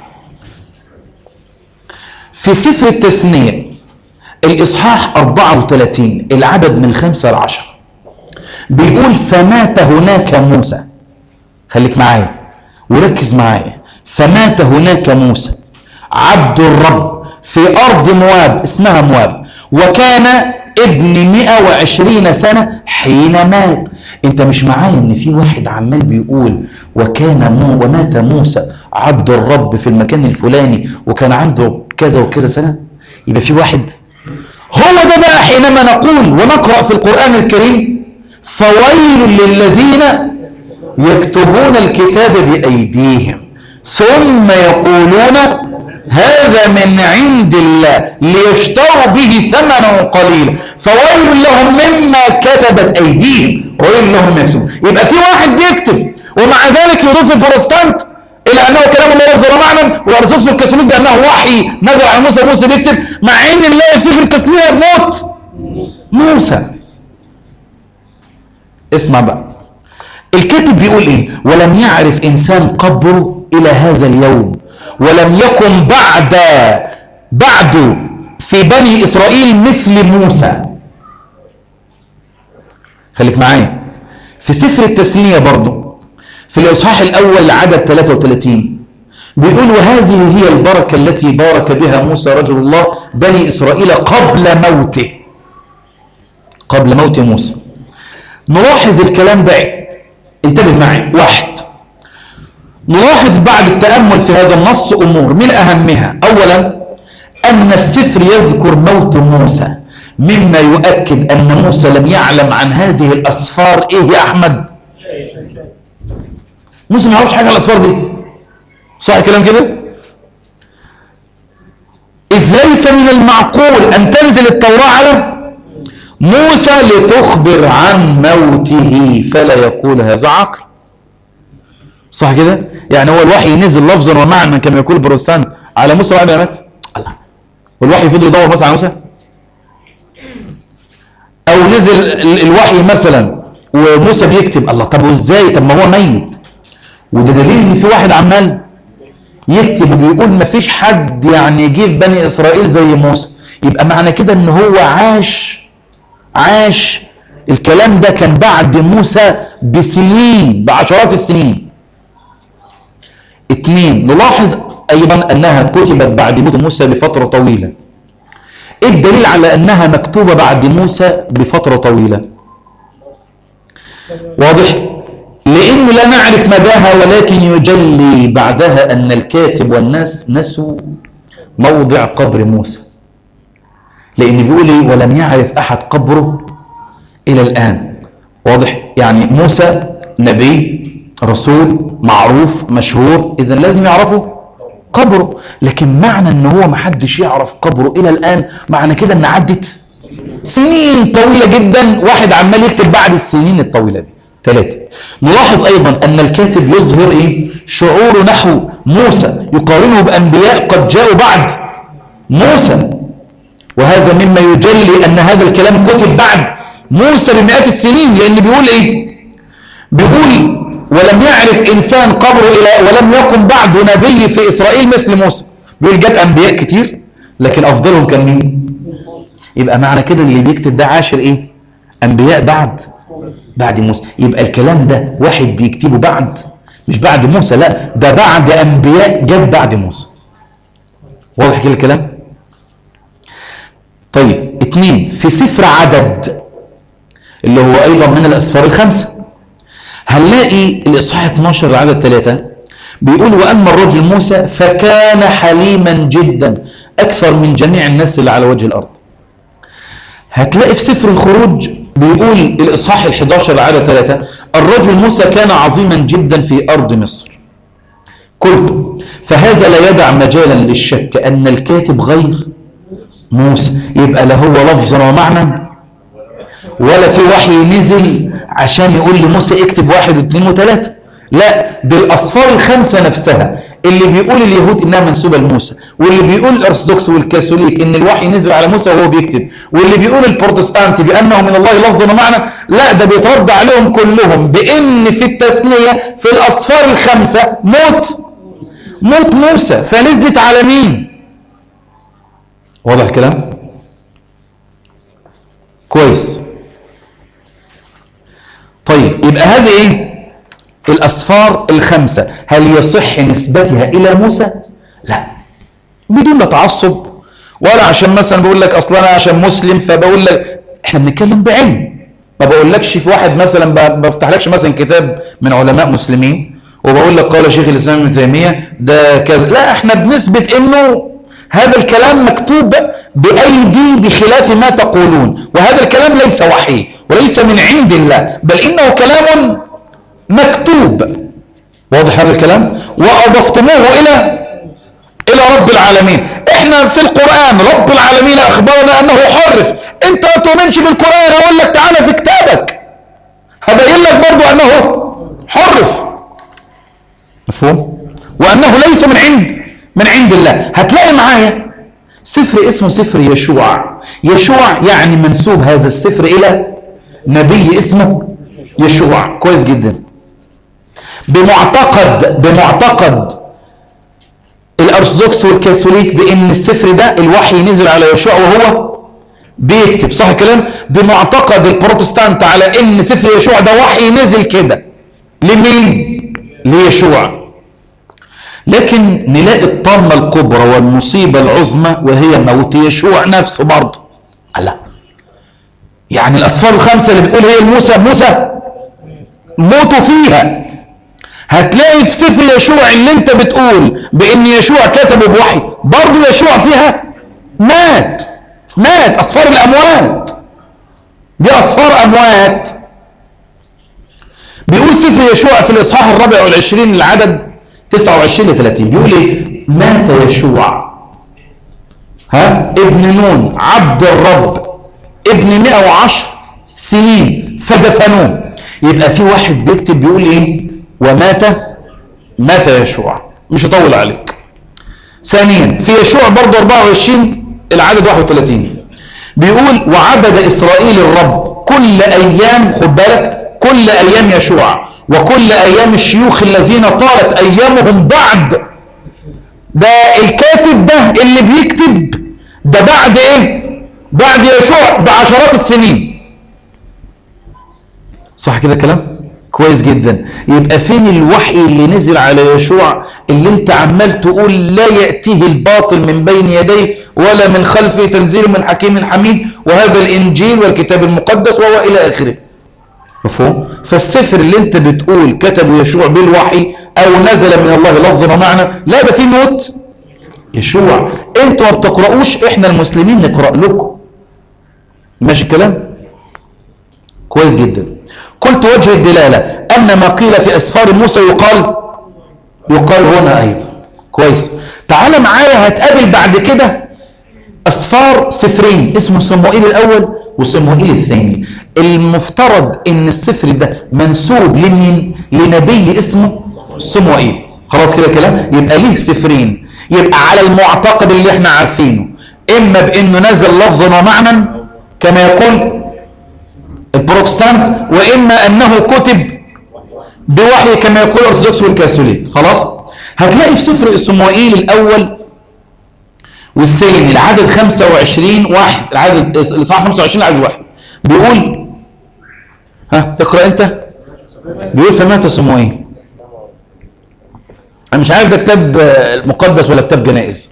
في سفر التثنية الإصحاح 34 العدد من خمسة لعشرة بيقول فمات هناك موسى خليك معايا وركز معايا فمات هناك موسى عبد الرب في أرض مواب اسمها مواب وكان ابن 120 سنة حين مات انت مش معايا ان في واحد عمال بيقول وكان مو ومات موسى عبد الرب في المكان الفلاني وكان عنده كذا وكذا سنة يبقى في واحد هو ده بقى حينما نقول ونقرأ في القرآن الكريم فويل للذين يكتبون الكتاب بأيديهم ثم يقولون هذا من عند الله ليشتروا به ثمنا قليلا فويل لهم مما كتبت ايديهم وويل لهم مما يكسبون يبقى في واحد بيكتب ومع ذلك يضيف البروتستانت الى انه كلام الله لفظا ومعنى والارثوذكس والكاثوليك بانه وحي نزل على موسى موسى بيكتب مع ان الله في سفر التسميه بموت موسى اسمع بقى الكاتب بيقول ايه ولم يعرف انسان قبره الى هذا اليوم ولم يكن بعد بعده في بني إسرائيل مثل موسى خليك معايا في سفر التثنية برضه في الإصحاح الأول عدد 33 بيقول وهذه هي البركة التي بارك بها موسى رجل الله بني إسرائيل قبل موته قبل موت موسى نلاحظ الكلام ده انتبه معي واحد نلاحظ بعد التأمل في هذا النص أمور من أهمها أولا أن السفر يذكر موت موسى مما يؤكد أن موسى لم يعلم عن هذه الأسفار إيه يا أحمد موسى ما يعرفش حاجة عن الأسفار دي صح الكلام كده إذ ليس من المعقول أن تنزل التوراة على موسى لتخبر عن موته فلا يقول هذا عقل صح كده يعني هو الوحي نزل لفظا ومعنى كما يقول البروتستان على موسى بعد ما مات الله والوحي فضل يدور مثلا على موسى او نزل ال- الوحي مثلا وموسى بيكتب الله طب وازاي طب ما هو ميت وده دليل ان في واحد عمال يكتب وبيقول ما فيش حد يعني جه في بني اسرائيل زي موسى يبقى معنى كده ان هو عاش عاش الكلام ده كان بعد موسى بسنين بعشرات السنين اثنين نلاحظ ايضا انها كتبت بعد موت موسى بفتره طويله ايه الدليل على انها مكتوبه بعد موسى بفتره طويله واضح لانه لا نعرف مداها ولكن يجلي بعدها ان الكاتب والناس نسوا موضع قبر موسى لان بيقول ايه ولم يعرف احد قبره الى الان واضح يعني موسى نبي رسول معروف مشهور اذا لازم يعرفوا قبره لكن معنى ان هو محدش يعرف قبره الى الان معنى كده ان عدت سنين طويله جدا واحد عمال يكتب بعد السنين الطويله دي ثلاثة نلاحظ أيضا أن الكاتب يظهر إيه؟ شعور نحو موسى يقارنه بأنبياء قد جاءوا بعد موسى وهذا مما يجلي أن هذا الكلام كتب بعد موسى بمئات السنين لأن بيقول إيه بيقول ولم يعرف إنسان قبره إلى ولم يكن بعد نبي في إسرائيل مثل موسى بيقول جت أنبياء كتير لكن أفضلهم كان مين يبقى معنى كده اللي بيكتب ده عاشر إيه أنبياء بعد بعد موسى يبقى الكلام ده واحد بيكتبه بعد مش بعد موسى لا ده بعد أنبياء جت بعد موسى واضح كده الكلام طيب اتنين في سفر عدد اللي هو ايضا من الاسفار الخمسه هنلاقي الاصحاح 12 عدد ثلاثة بيقول واما الرجل موسى فكان حليما جدا اكثر من جميع الناس اللي على وجه الارض هتلاقي في سفر الخروج بيقول الاصحاح ال11 عدد ثلاثة الرجل موسى كان عظيما جدا في ارض مصر قلت فهذا لا يدع مجالا للشك ان الكاتب غير موسى يبقى لا هو لفظا ومعنى ولا في وحي نزل عشان يقول لموسى اكتب واحد واثنين وثلاثة لا دي الأصفار الخمسة نفسها اللي بيقول اليهود إنها منسوبة لموسى واللي بيقول الأرثوذكس والكاثوليك إن الوحي نزل على موسى وهو بيكتب واللي بيقول البروتستانت بأنه من الله لفظا ومعنى لا ده بيترد عليهم كلهم بإن في التثنية في الأصفار الخمسة موت موت موسى فنزلت على مين؟ واضح الكلام كويس طيب يبقى هذه ايه الاسفار الخمسه هل يصح نسبتها الى موسى لا بدون لا تعصب ولا عشان مثلا بقول لك اصلا انا عشان مسلم فبقول لك احنا بنتكلم بعلم ما بقولكش في واحد مثلا ب- بفتحلكش مثلا كتاب من علماء مسلمين وبقول لك قال شيخ الاسلام ابن تيميه ده كذا لا احنا بنثبت انه هذا الكلام مكتوب بايدي بخلاف ما تقولون وهذا الكلام ليس وحي وليس من عند الله بل انه كلام مكتوب واضح هذا الكلام واضفتموه الى الى رب العالمين احنا في القران رب العالمين اخبرنا انه حرف انت ما تؤمنش بالقران اقول لك تعالى في كتابك هبين لك برضو انه حرف مفهوم وانه ليس من عند من عند الله هتلاقي معايا سفر اسمه سفر يشوع يشوع يعني منسوب هذا السفر الى نبي اسمه يشوع كويس جدا بمعتقد بمعتقد الارثوذكس والكاثوليك بان السفر ده الوحي نزل على يشوع وهو بيكتب صح الكلام بمعتقد البروتستانت على ان سفر يشوع ده وحي نزل كده لمين ليشوع لكن نلاقي الطامة الكبرى والمصيبة العظمى وهي موت يشوع نفسه برضه لا يعني الأسفار الخمسة اللي بتقول هي الموسى موسى موتوا فيها هتلاقي في سفر يشوع اللي انت بتقول بان يشوع كتبه بوحي برضه يشوع فيها مات مات أسفار الأموات دي أسفار أموات بيقول سفر يشوع في الإصحاح الرابع والعشرين العدد 29 ل 30 بيقول إيه مات يشوع ها ابن نون عبد الرب ابن 110 سنين فدفنوه يبقى في واحد بيكتب بيقول ايه ومات مات يشوع مش هطول عليك ثانيا في يشوع برضه 24 العدد 31 بيقول وعبد إسرائيل الرب كل أيام خد بالك كل أيام يشوع وكل أيام الشيوخ الذين طالت أيامهم بعد ده الكاتب ده اللي بيكتب ده بعد إيه بعد يشوع بعشرات السنين صح كده كلام كويس جدا يبقى فين الوحي اللي نزل على يشوع اللي انت عمال تقول لا يأتيه الباطل من بين يديه ولا من خلفه تنزيل من حكيم حميد وهذا الإنجيل والكتاب المقدس وهو إلى آخره مفهوم فالسفر اللي انت بتقول كتبه يشوع بالوحي او نزل من الله لفظا ومعنى لا ده في موت يشوع انتوا ما بتقرأوش احنا المسلمين نقرأ لكم ماشي الكلام كويس جدا قلت وجه الدلالة أن ما قيل في أسفار موسى يقال يقال هنا أيضا كويس تعال معايا هتقابل بعد كده أسفار سفرين اسمه صموئيل الأول وصموئيل الثاني المفترض أن السفر ده منسوب لمين لنبي اسمه صموئيل خلاص كده كلام يبقى ليه سفرين يبقى على المعتقد اللي احنا عارفينه إما بأنه نزل لفظا ومعنى كما يقول البروتستانت واما انه كتب بوحي كما يقول الارثوذكس والكاثوليك خلاص هتلاقي في سفر صموئيل الاول والثاني العدد 25 واحد العدد الاصحاح 25 العدد واحد بيقول ها اقرا انت بيقول فمات صموئيل انا مش عارف ده كتاب مقدس ولا كتاب جنائز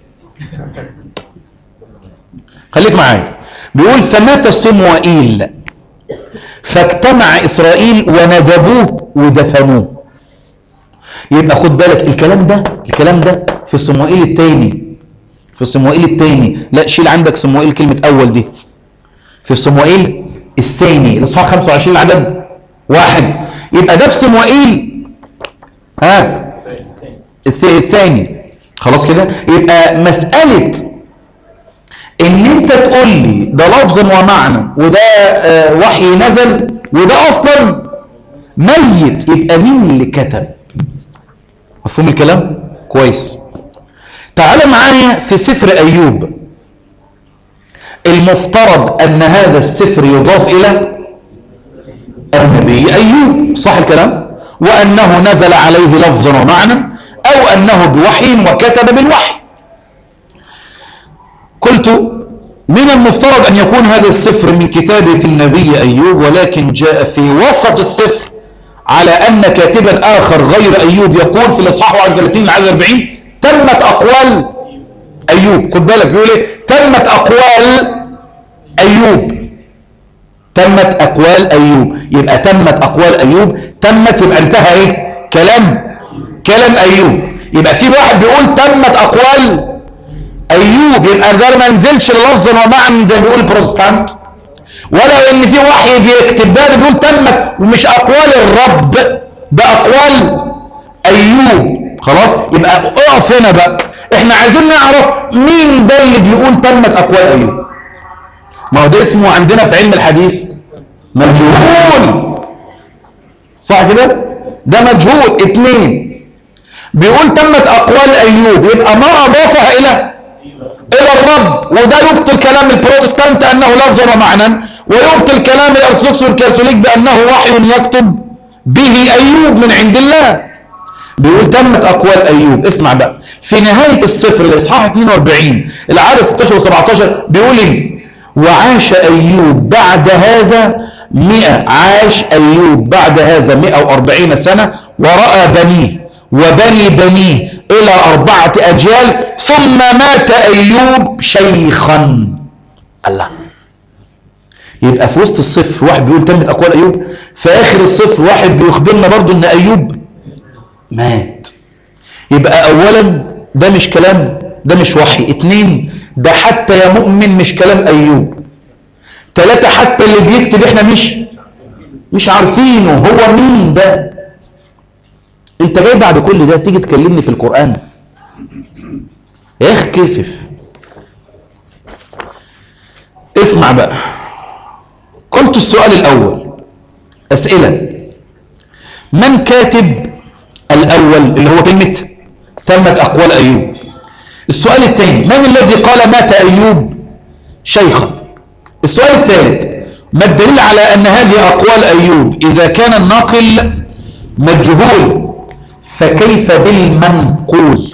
خليك معايا بيقول فمات صموئيل فاجتمع إسرائيل وندبوه ودفنوه يبقى خد بالك الكلام ده الكلام ده في صموئيل الثاني في صموئيل الثاني لا شيل عندك صموئيل كلمة أول دي في صموئيل الثاني الإصحاح 25 العدد واحد يبقى ده في صموئيل ها الثاني خلاص كده يبقى مسألة ان انت تقول لي ده لفظا ومعنى وده آه وحي نزل وده اصلا ميت يبقى مين اللي كتب مفهوم الكلام كويس تعال معايا في سفر ايوب المفترض ان هذا السفر يضاف الى النبي ايوب صح الكلام وانه نزل عليه لفظا ومعنى او انه بوحي وكتب بالوحي قلت من المفترض أن يكون هذا السفر من كتابة النبي أيوب ولكن جاء في وسط السفر على أن كاتبا آخر غير أيوب يقول في الإصحاح 31 العدد 40 تمت أقوال أيوب خد بالك بيقول إيه تمت أقوال أيوب تمت أقوال أيوب يبقى تمت أقوال أيوب تمت يبقى انتهى إيه كلام كلام أيوب يبقى في واحد بيقول تمت أقوال ايوب يبقى ده ما نزلش لفظا ومعنى زي ما بيقول البروتستانت ولو ان في وحي بيكتب ده بيقول تمت ومش اقوال الرب ده اقوال ايوب خلاص يبقى اقف هنا بقى احنا عايزين نعرف مين ده اللي بيقول تمت اقوال ايوب ما هو ده اسمه عندنا في علم الحديث مجهول صح كده ده مجهول اتنين بيقول تمت اقوال ايوب يبقى ما اضافها الى الى الرب وده يبطل كلام البروتستانت انه لفظا ومعنى ويبطل كلام الارثوذكس والكاثوليك بانه وحي يكتب به ايوب من عند الله بيقول تمت اقوال ايوب اسمع بقى في نهايه الصفر الاصحاح 42 العدد 16 و17 بيقول ايه وعاش ايوب بعد هذا 100 عاش ايوب بعد هذا 140 سنه وراى بنيه وبني بنيه الى اربعه اجيال ثم مات ايوب شيخا الله يبقى في وسط الصفر واحد بيقول تمت اقوال ايوب في اخر الصفر واحد بيخبرنا برضو ان ايوب مات يبقى اولا ده مش كلام ده مش وحي اتنين ده حتى يا مؤمن مش كلام ايوب تلاتة حتى اللي بيكتب احنا مش مش عارفينه هو مين ده انت جاي بعد كل ده تيجي تكلمني في القرآن يا اخي كسف اسمع بقى قلت السؤال الاول اسئلة من كاتب الاول اللي هو كلمة تمت اقوال ايوب السؤال الثاني من الذي قال مات ايوب شيخا السؤال الثالث ما الدليل على ان هذه اقوال ايوب اذا كان الناقل مجهول فكيف بالمنقول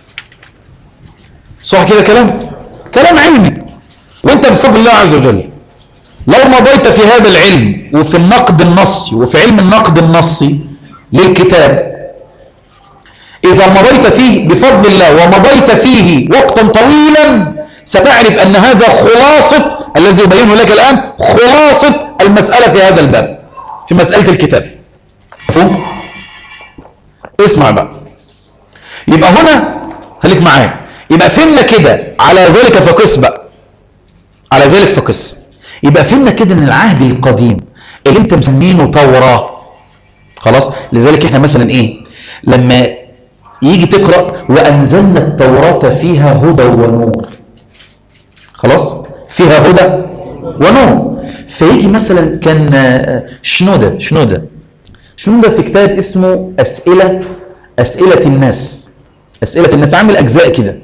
صح كده كلام كلام علمي وانت بفضل الله عز وجل لو مضيت في هذا العلم وفي النقد النصي وفي علم النقد النصي للكتاب إذا مضيت فيه بفضل الله ومضيت فيه وقتا طويلا ستعرف أن هذا خلاصة الذي يبينه لك الآن خلاصة المسألة في هذا الباب في مسألة الكتاب مفهوم؟ اسمع بقى يبقى هنا خليك معايا يبقى فهمنا كده على ذلك فقس بقى على ذلك فقس يبقى فهمنا كده ان العهد القديم اللي انت مسمينه توراة خلاص لذلك احنا مثلا ايه لما يجي تقرا وانزلنا التوراه فيها هدى ونور خلاص فيها هدى ونور فيجي مثلا كان آه، شنوده شنوده شنوده في كتاب اسمه اسئله اسئله الناس اسئله الناس عامل اجزاء كده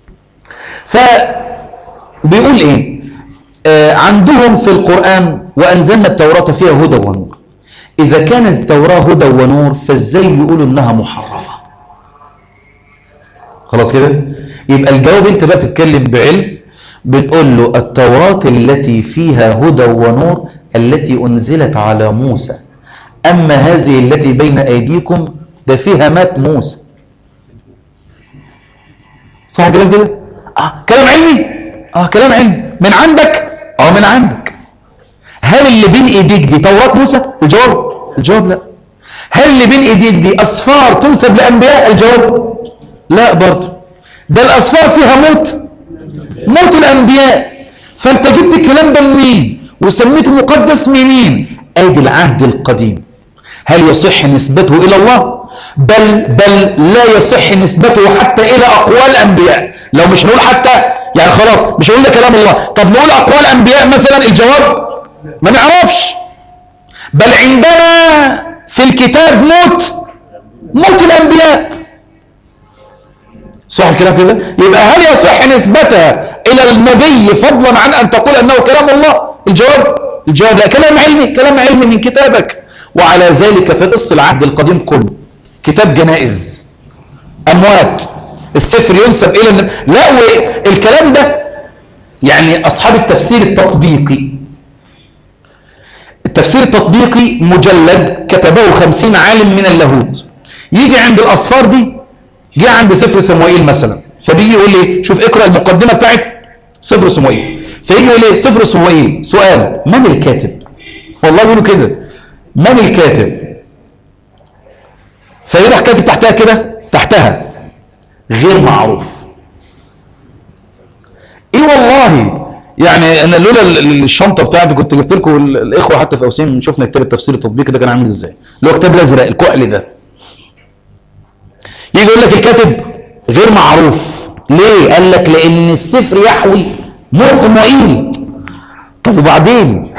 فبيقول ايه آه عندهم في القران وانزلنا التوراه فيها هدى ونور اذا كانت التوراه هدى ونور فازاي يقولوا انها محرفه خلاص كده يبقى الجواب انت بقى تتكلم بعلم بتقول له التوراة التي فيها هدى ونور التي أنزلت على موسى أما هذه التي بين أيديكم ده فيها مات موسى صح كلام كده؟ آه كلام علمي؟ آه كلام علمي من عندك؟ آه من عندك هل اللي بين ايديك دي توراة موسى؟ الجواب الجواب لا هل اللي بين ايديك دي أصفار تنسب لأنبياء؟ الجواب لا برضه ده الأصفار فيها موت موت الأنبياء فأنت جبت الكلام ده منين وسميته مقدس منين أيدي العهد القديم هل يصح نسبته إلى الله بل بل لا يصح نسبته حتى إلى أقوال أنبياء لو مش نقول حتى يعني خلاص مش هنقول ده كلام الله طب نقول أقوال أنبياء مثلا الجواب ما نعرفش بل عندنا في الكتاب موت موت الأنبياء صح الكلام كده يبقى هل يصح نسبتها الى النبي فضلا عن ان تقول انه كلام الله الجواب الجواب لا كلام علمي كلام علمي من كتابك وعلى ذلك في قص العهد القديم كله كتاب جنائز اموات السفر ينسب الى النبي لا والكلام ده يعني اصحاب التفسير التطبيقي التفسير التطبيقي مجلد كتبه خمسين عالم من اللاهوت يجي عند الاصفار دي جه عند سفر صموئيل مثلا فبيجي يقول لي شوف اقرا المقدمه بتاعت سفر صموئيل فيجي يقول لي سفر صموئيل سؤال من الكاتب والله يقولوا كده من الكاتب فيروح كاتب تحتها كده تحتها غير معروف ايه والله يعني انا لولا الشنطه بتاعتي كنت جبت لكم الاخوه حتى في اوسيم شفنا كتاب التفسير التطبيقي ده كان عامل ازاي اللي هو كتاب الازرق الكحل ده يجي يقول لك الكاتب غير معروف ليه قال لك لان السفر يحوي موت صموئيل طب وبعدين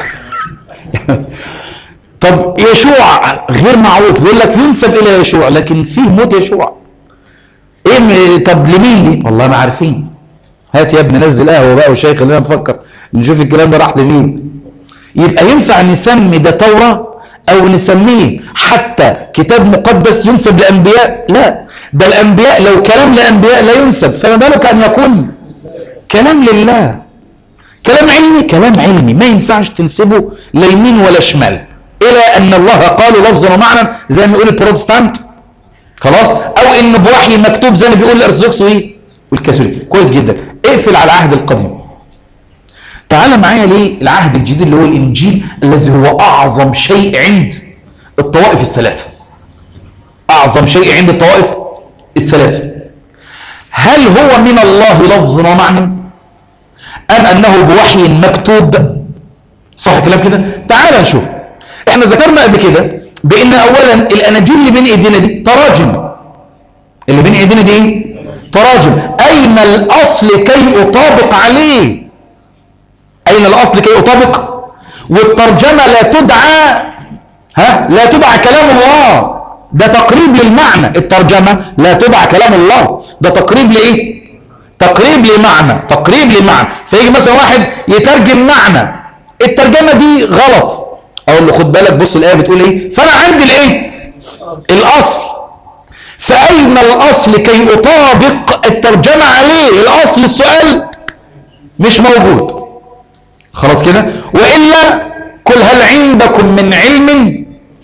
طب يشوع غير معروف بيقول لك ينسب الى يشوع لكن فيه موت يشوع ايه م- طب لمين دي والله ما عارفين هات يا ابني نزل قهوه بقى والشيخ خلينا نفكر نشوف الكلام ده راح لمين يبقى ينفع نسمي ده توره او نسميه حتى كتاب مقدس ينسب لانبياء لا ده الانبياء لو كلام لانبياء لا ينسب فما بالك ان يكون كلام لله كلام علمي كلام علمي ما ينفعش تنسبه لا يمين ولا شمال الى ان الله قال لفظا ومعنى زي ما يقول البروتستانت خلاص او انه بوحي مكتوب زي ما بيقول الارثوذكس وايه والكاثوليك كويس جدا اقفل على العهد القديم تعال معايا ليه العهد الجديد اللي هو الانجيل الذي هو اعظم شيء عند الطوائف الثلاثه اعظم شيء عند الطوائف الثلاثه هل هو من الله لفظا ومعنى ام انه بوحي مكتوب صح كلام كده تعال نشوف احنا ذكرنا قبل كده بان اولا الاناجيل اللي بين ايدينا دي تراجم اللي بين ايدينا دي ايه تراجم اين الاصل كي اطابق عليه اين الاصل كي اطابق والترجمه لا تدعى ها لا تدعى كلام الله ده تقريب للمعنى الترجمه لا تدعى كلام الله ده تقريب لايه تقريب لمعنى تقريب لمعنى فيجي مثلا واحد يترجم معنى الترجمه دي غلط اقول له خد بالك بص الايه بتقول ايه فانا عندي الايه الاصل فاين الاصل كي اطابق الترجمه عليه الاصل السؤال مش موجود خلاص كده والا قل هل عندكم من علم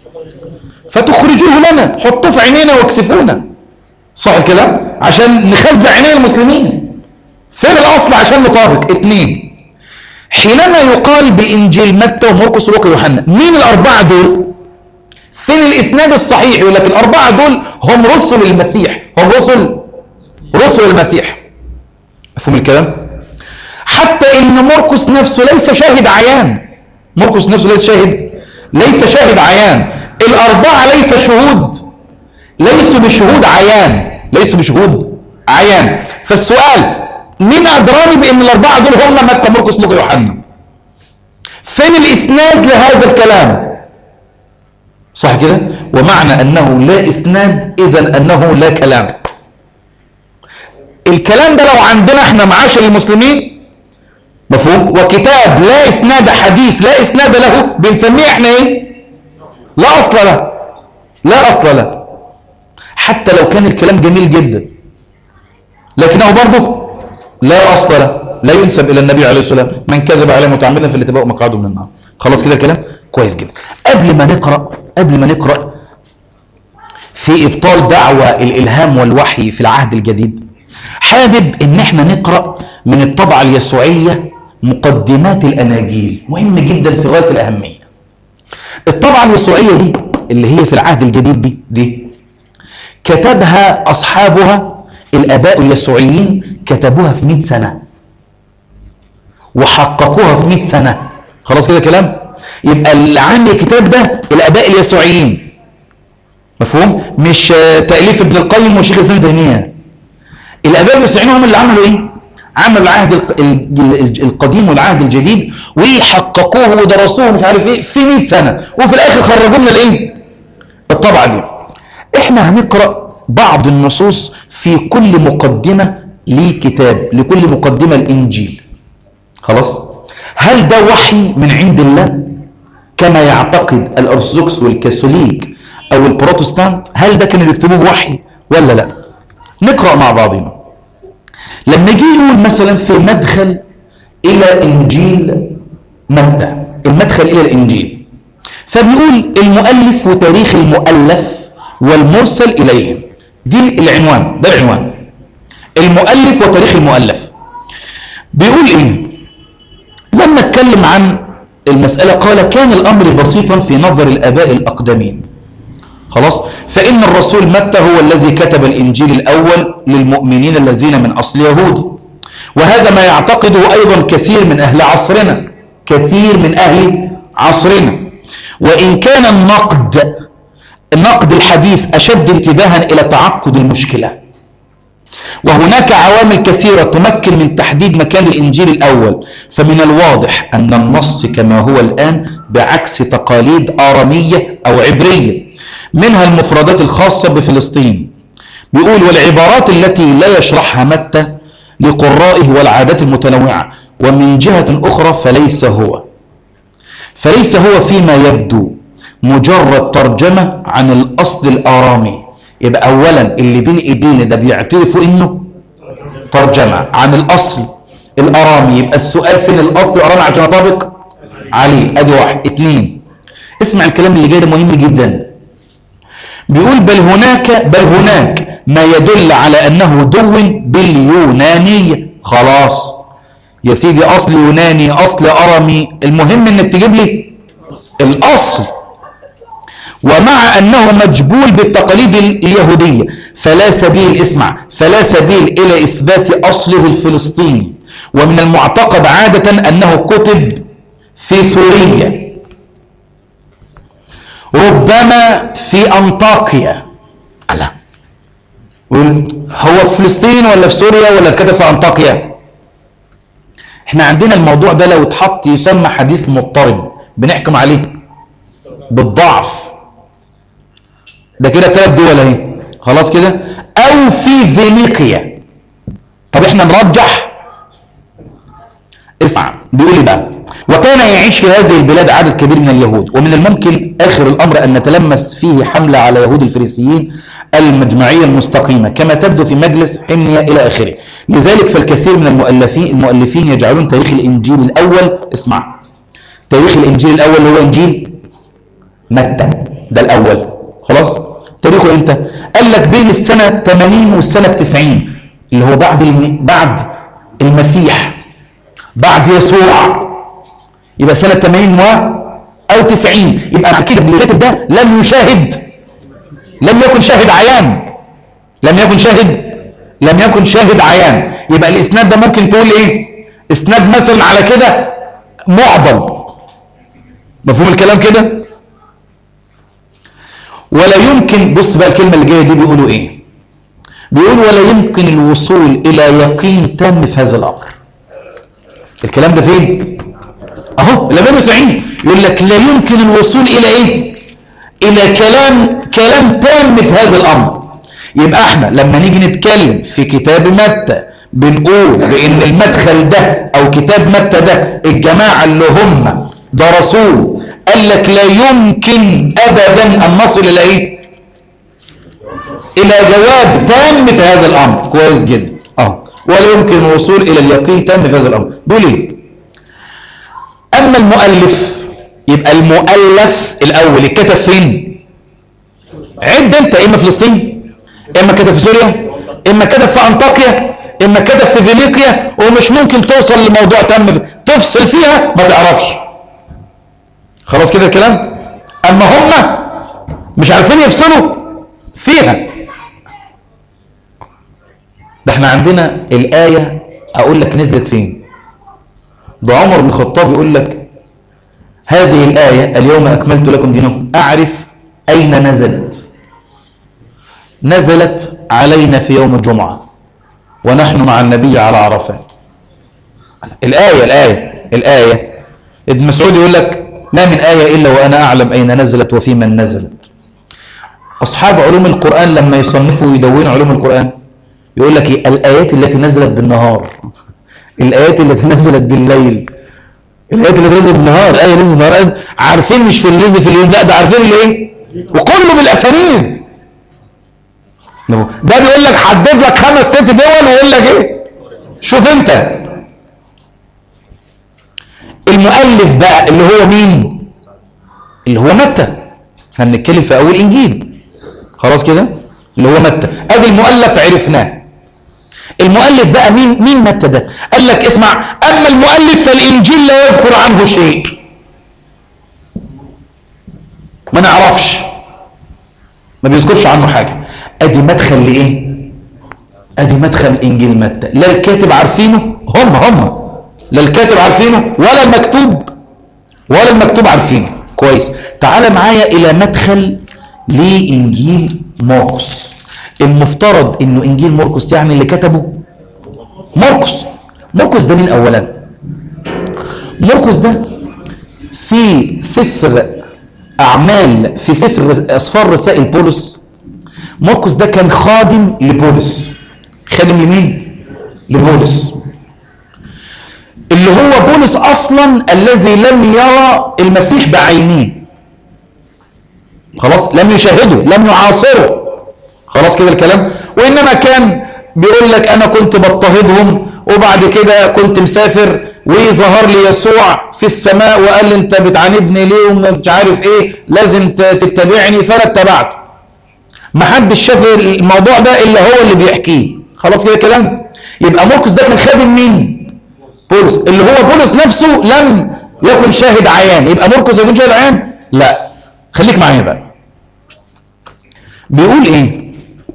فتخرجوه لنا حطوه في عينينا واكسفونا صح كده عشان نخزع عينين المسلمين فين الاصل عشان نطابق اتنين حينما يقال بالانجيل متى ومرقس ولوقا ويوحنا مين الاربعه دول فين الاسناد الصحيح يقول لك الاربعه دول هم رسل المسيح هم رسل رسل المسيح مفهوم الكلام حتى ان مرقس نفسه ليس شاهد عيان مرقس نفسه ليس شاهد ليس شاهد عيان الاربعه ليس شهود ليسوا بشهود عيان ليسوا بشهود عيان فالسؤال مين ادراني بان الاربعه دول هم متى مرقس لوقا يوحنا فين الاسناد لهذا الكلام صح كده ومعنى انه لا اسناد اذا انه لا كلام الكلام ده لو عندنا احنا معاشر المسلمين مفهوم وكتاب لا اسناد حديث لا اسناد له بنسميه احنا ايه لا اصل له لا اصل له حتى لو كان الكلام جميل جدا لكنه برضه لا اصل له لا ينسب الى النبي عليه الصلاه والسلام من كذب عليه متعمدا فليتبوأ مقعده من النار خلاص كده الكلام كويس جدا قبل ما نقرا قبل ما نقرا في ابطال دعوى الالهام والوحي في العهد الجديد حابب ان احنا نقرا من الطبعه اليسوعيه مقدمات الاناجيل مهم جدا في غايه الاهميه الطبعه اليسوعيه دي اللي هي في العهد الجديد دي دي كتبها اصحابها الاباء اليسوعيين كتبوها في 100 سنه وحققوها في 100 سنه خلاص كده كلام يبقى اللي عامل الكتاب ده الاباء اليسوعيين مفهوم مش آه، تاليف ابن القيم وشيخ الاسلام تيميه الاباء اليسوعيين هم اللي عملوا ايه عملوا العهد الق- ال- ال- القديم والعهد الجديد وحققوه ودرسوه مش عارف ايه في 100 سنه وفي الاخر خرجوا لنا الايه الطبعه دي احنا هنقرا بعض النصوص في كل مقدمه لكتاب لكل مقدمه الانجيل خلاص هل ده وحي من عند الله كما يعتقد الارثوذكس والكاثوليك او البروتستانت هل ده كانوا بيكتبوه بوحي ولا لا نقرا مع بعضنا لما يجي يقول مثلا في مدخل الى انجيل متى المدخل الى الانجيل فبيقول المؤلف وتاريخ المؤلف والمرسل اليه دي العنوان ده العنوان المؤلف وتاريخ المؤلف بيقول ايه لما اتكلم عن المسألة قال كان الأمر بسيطا في نظر الآباء الأقدمين خلاص فإن الرسول متى هو الذي كتب الإنجيل الأول للمؤمنين الذين من أصل يهودي وهذا ما يعتقده أيضا كثير من أهل عصرنا كثير من أهل عصرنا وإن كان النقد النقد الحديث أشد انتباها إلى تعقد المشكلة وهناك عوامل كثيرة تمكن من تحديد مكان الإنجيل الأول فمن الواضح أن النص كما هو الآن بعكس تقاليد آرامية أو عبرية منها المفردات الخاصة بفلسطين بيقول والعبارات التي لا يشرحها متى لقرائه والعادات المتنوعة ومن جهة أخرى فليس هو فليس هو فيما يبدو مجرد ترجمة عن الأصل الآرامي يبقى أولا اللي بين إيدينا ده بيعترفوا إنه ترجمة عن الأصل الأرامي يبقى السؤال فين الأصل الأرامي عشان أطابق عليه أدي واحد اتنين اسمع الكلام اللي جاي ده مهم جدا بيقول بل هناك بل هناك ما يدل على أنه دون باليونانية خلاص يا سيدي أصل يوناني أصل أرمي المهم إنك تجيب لي الأصل ومع أنه مجبول بالتقاليد اليهودية فلا سبيل اسمع فلا سبيل إلى إثبات أصله الفلسطيني ومن المعتقد عادة أنه كتب في سوريا ربما في أنطاكيا ألا هو في فلسطين ولا في سوريا ولا اتكتب في أنطاكيا احنا عندنا الموضوع ده لو اتحط يسمى حديث مضطرب بنحكم عليه بالضعف ده كده ثلاث دول اهي خلاص كده او في فينيقيا طب احنا نرجح اسمع بيقول لي بقى وكان يعيش في هذه البلاد عدد كبير من اليهود ومن الممكن اخر الامر ان نتلمس فيه حمله على يهود الفريسيين المجمعيه المستقيمه كما تبدو في مجلس حميه الى اخره لذلك فالكثير من المؤلفين المؤلفين يجعلون تاريخ الانجيل الاول اسمع تاريخ الانجيل الاول اللي هو انجيل متى ده الاول خلاص تاريخه امتى قال لك بين السنه 80 والسنه 90 اللي هو بعد الم... بعد المسيح بعد يسوع يبقى سنه 80 و او 90 يبقى كده اللي كاتب ده لم يشاهد لم يكن شاهد عيان لم يكن شاهد لم يكن شاهد عيان يبقى الاسناد ده ممكن تقول ايه اسناد مثلا على كده معضل مفهوم الكلام كده ولا يمكن بص بقى الكلمة اللي جاية دي بيقولوا ايه بيقولوا ولا يمكن الوصول الى يقين تام في هذا الامر الكلام ده فين اهو لما سعيد يقول لك لا يمكن الوصول الى ايه الى كلام كلام تام في هذا الامر يبقى احنا لما نيجي نتكلم في كتاب متى بنقول بان المدخل ده او كتاب متى ده الجماعه اللي هم درسوه قال لك لا يمكن ابدا ان نصل الى ايه الى جواب تام في هذا الامر كويس جدا اه ولا يمكن الوصول الى اليقين تام في هذا الامر بيقول ايه اما المؤلف يبقى المؤلف الاول اتكتب فين عد انت اما فلسطين اما كتب في سوريا اما كتب في انطاكيا اما كتب في فينيقيا ومش ممكن توصل لموضوع تم في- تفصل فيها ما تعرفش خلاص كده الكلام اما هم مش عارفين يفصلوا فيها ده احنا عندنا الآية اقول لك نزلت فين ده عمر بن الخطاب يقول لك هذه الآية اليوم أكملت لكم دينكم أعرف أين نزلت نزلت علينا في يوم الجمعة ونحن مع النبي على عرفات الآية الآية الآية ابن مسعود يقول لك ما من آية إلا وأنا أعلم أين نزلت وفي من نزلت أصحاب علوم القرآن لما يصنفوا ويدونوا علوم القرآن يقول لك إيه؟ الآيات التي نزلت بالنهار الآيات التي نزلت بالليل الآيات اللي نزلت بالنهار آية نزلت بالنهار آية عارفين مش في النزل في اليوم لا ده عارفين الايه وكله بالأسانيد ده بيقول لك حدد لك خمس ست دول ويقول لك ايه شوف انت المؤلف بقى اللي هو مين اللي هو متى احنا بنتكلم في اول انجيل خلاص كده اللي هو متى ادي المؤلف عرفناه المؤلف بقى مين مين متى ده قال لك اسمع اما المؤلف فالانجيل لا يذكر عنه شيء ما نعرفش ما بيذكرش عنه حاجه ادي مدخل لايه ادي مدخل انجيل متى لا الكاتب عارفينه هم هم لا الكاتب عارفينه ولا المكتوب ولا المكتوب عارفينه كويس تعال معايا الى مدخل لانجيل مرقس المفترض انه انجيل مرقس يعني اللي كتبه مرقس مرقس ده مين اولا مرقس ده في سفر اعمال في سفر اسفار رسائل بولس مرقس ده كان خادم لبولس خادم لمين لبولس اللي هو بولس اصلا الذي لم يرى المسيح بعينيه خلاص لم يشاهده لم يعاصره خلاص كده الكلام وانما كان بيقول لك انا كنت بضطهدهم وبعد كده كنت مسافر وظهر لي يسوع في السماء وقال لي انت بتعاندني ليه ومش عارف ايه لازم ت- تتبعني فانا اتبعته ما حدش شاف الموضوع ده الا هو اللي بيحكيه خلاص كده الكلام يبقى مرقس ده كان خادم مين بولس اللي هو بولس نفسه لم يكن شاهد عيان يبقى مرقس يكون شاهد عيان لا خليك معايا بقى بيقول ايه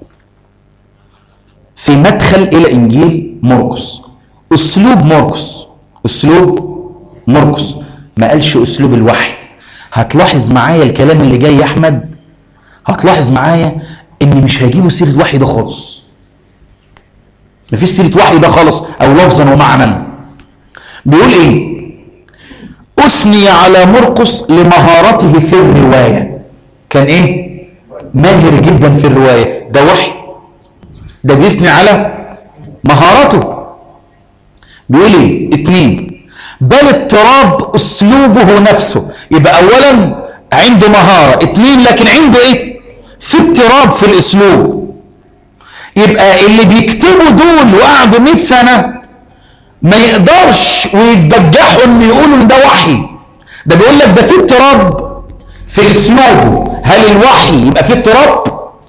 في مدخل الى انجيل مرقس اسلوب مرقس اسلوب مرقس ما قالش اسلوب الوحي هتلاحظ معايا الكلام اللي جاي يا احمد هتلاحظ معايا ان مش هيجيبوا سيره وحي ده خالص مفيش سيره وحي ده خالص او لفظا ومعنى بيقول ايه اثني على مرقس لمهارته في الروايه كان ايه ماهر جدا في الروايه ده وحي ده بيثني على مهارته بيقول ايه اتنين بل اضطراب اسلوبه نفسه يبقى اولا عنده مهارة اتنين لكن عنده ايه في اضطراب في الاسلوب يبقى اللي بيكتبوا دول وقعدوا 100 سنة ما يقدرش ويتبجحوا ان يقولوا ان ده وحي ده بيقول لك ده في اضطراب في اسلوبه هل الوحي يبقى في اضطراب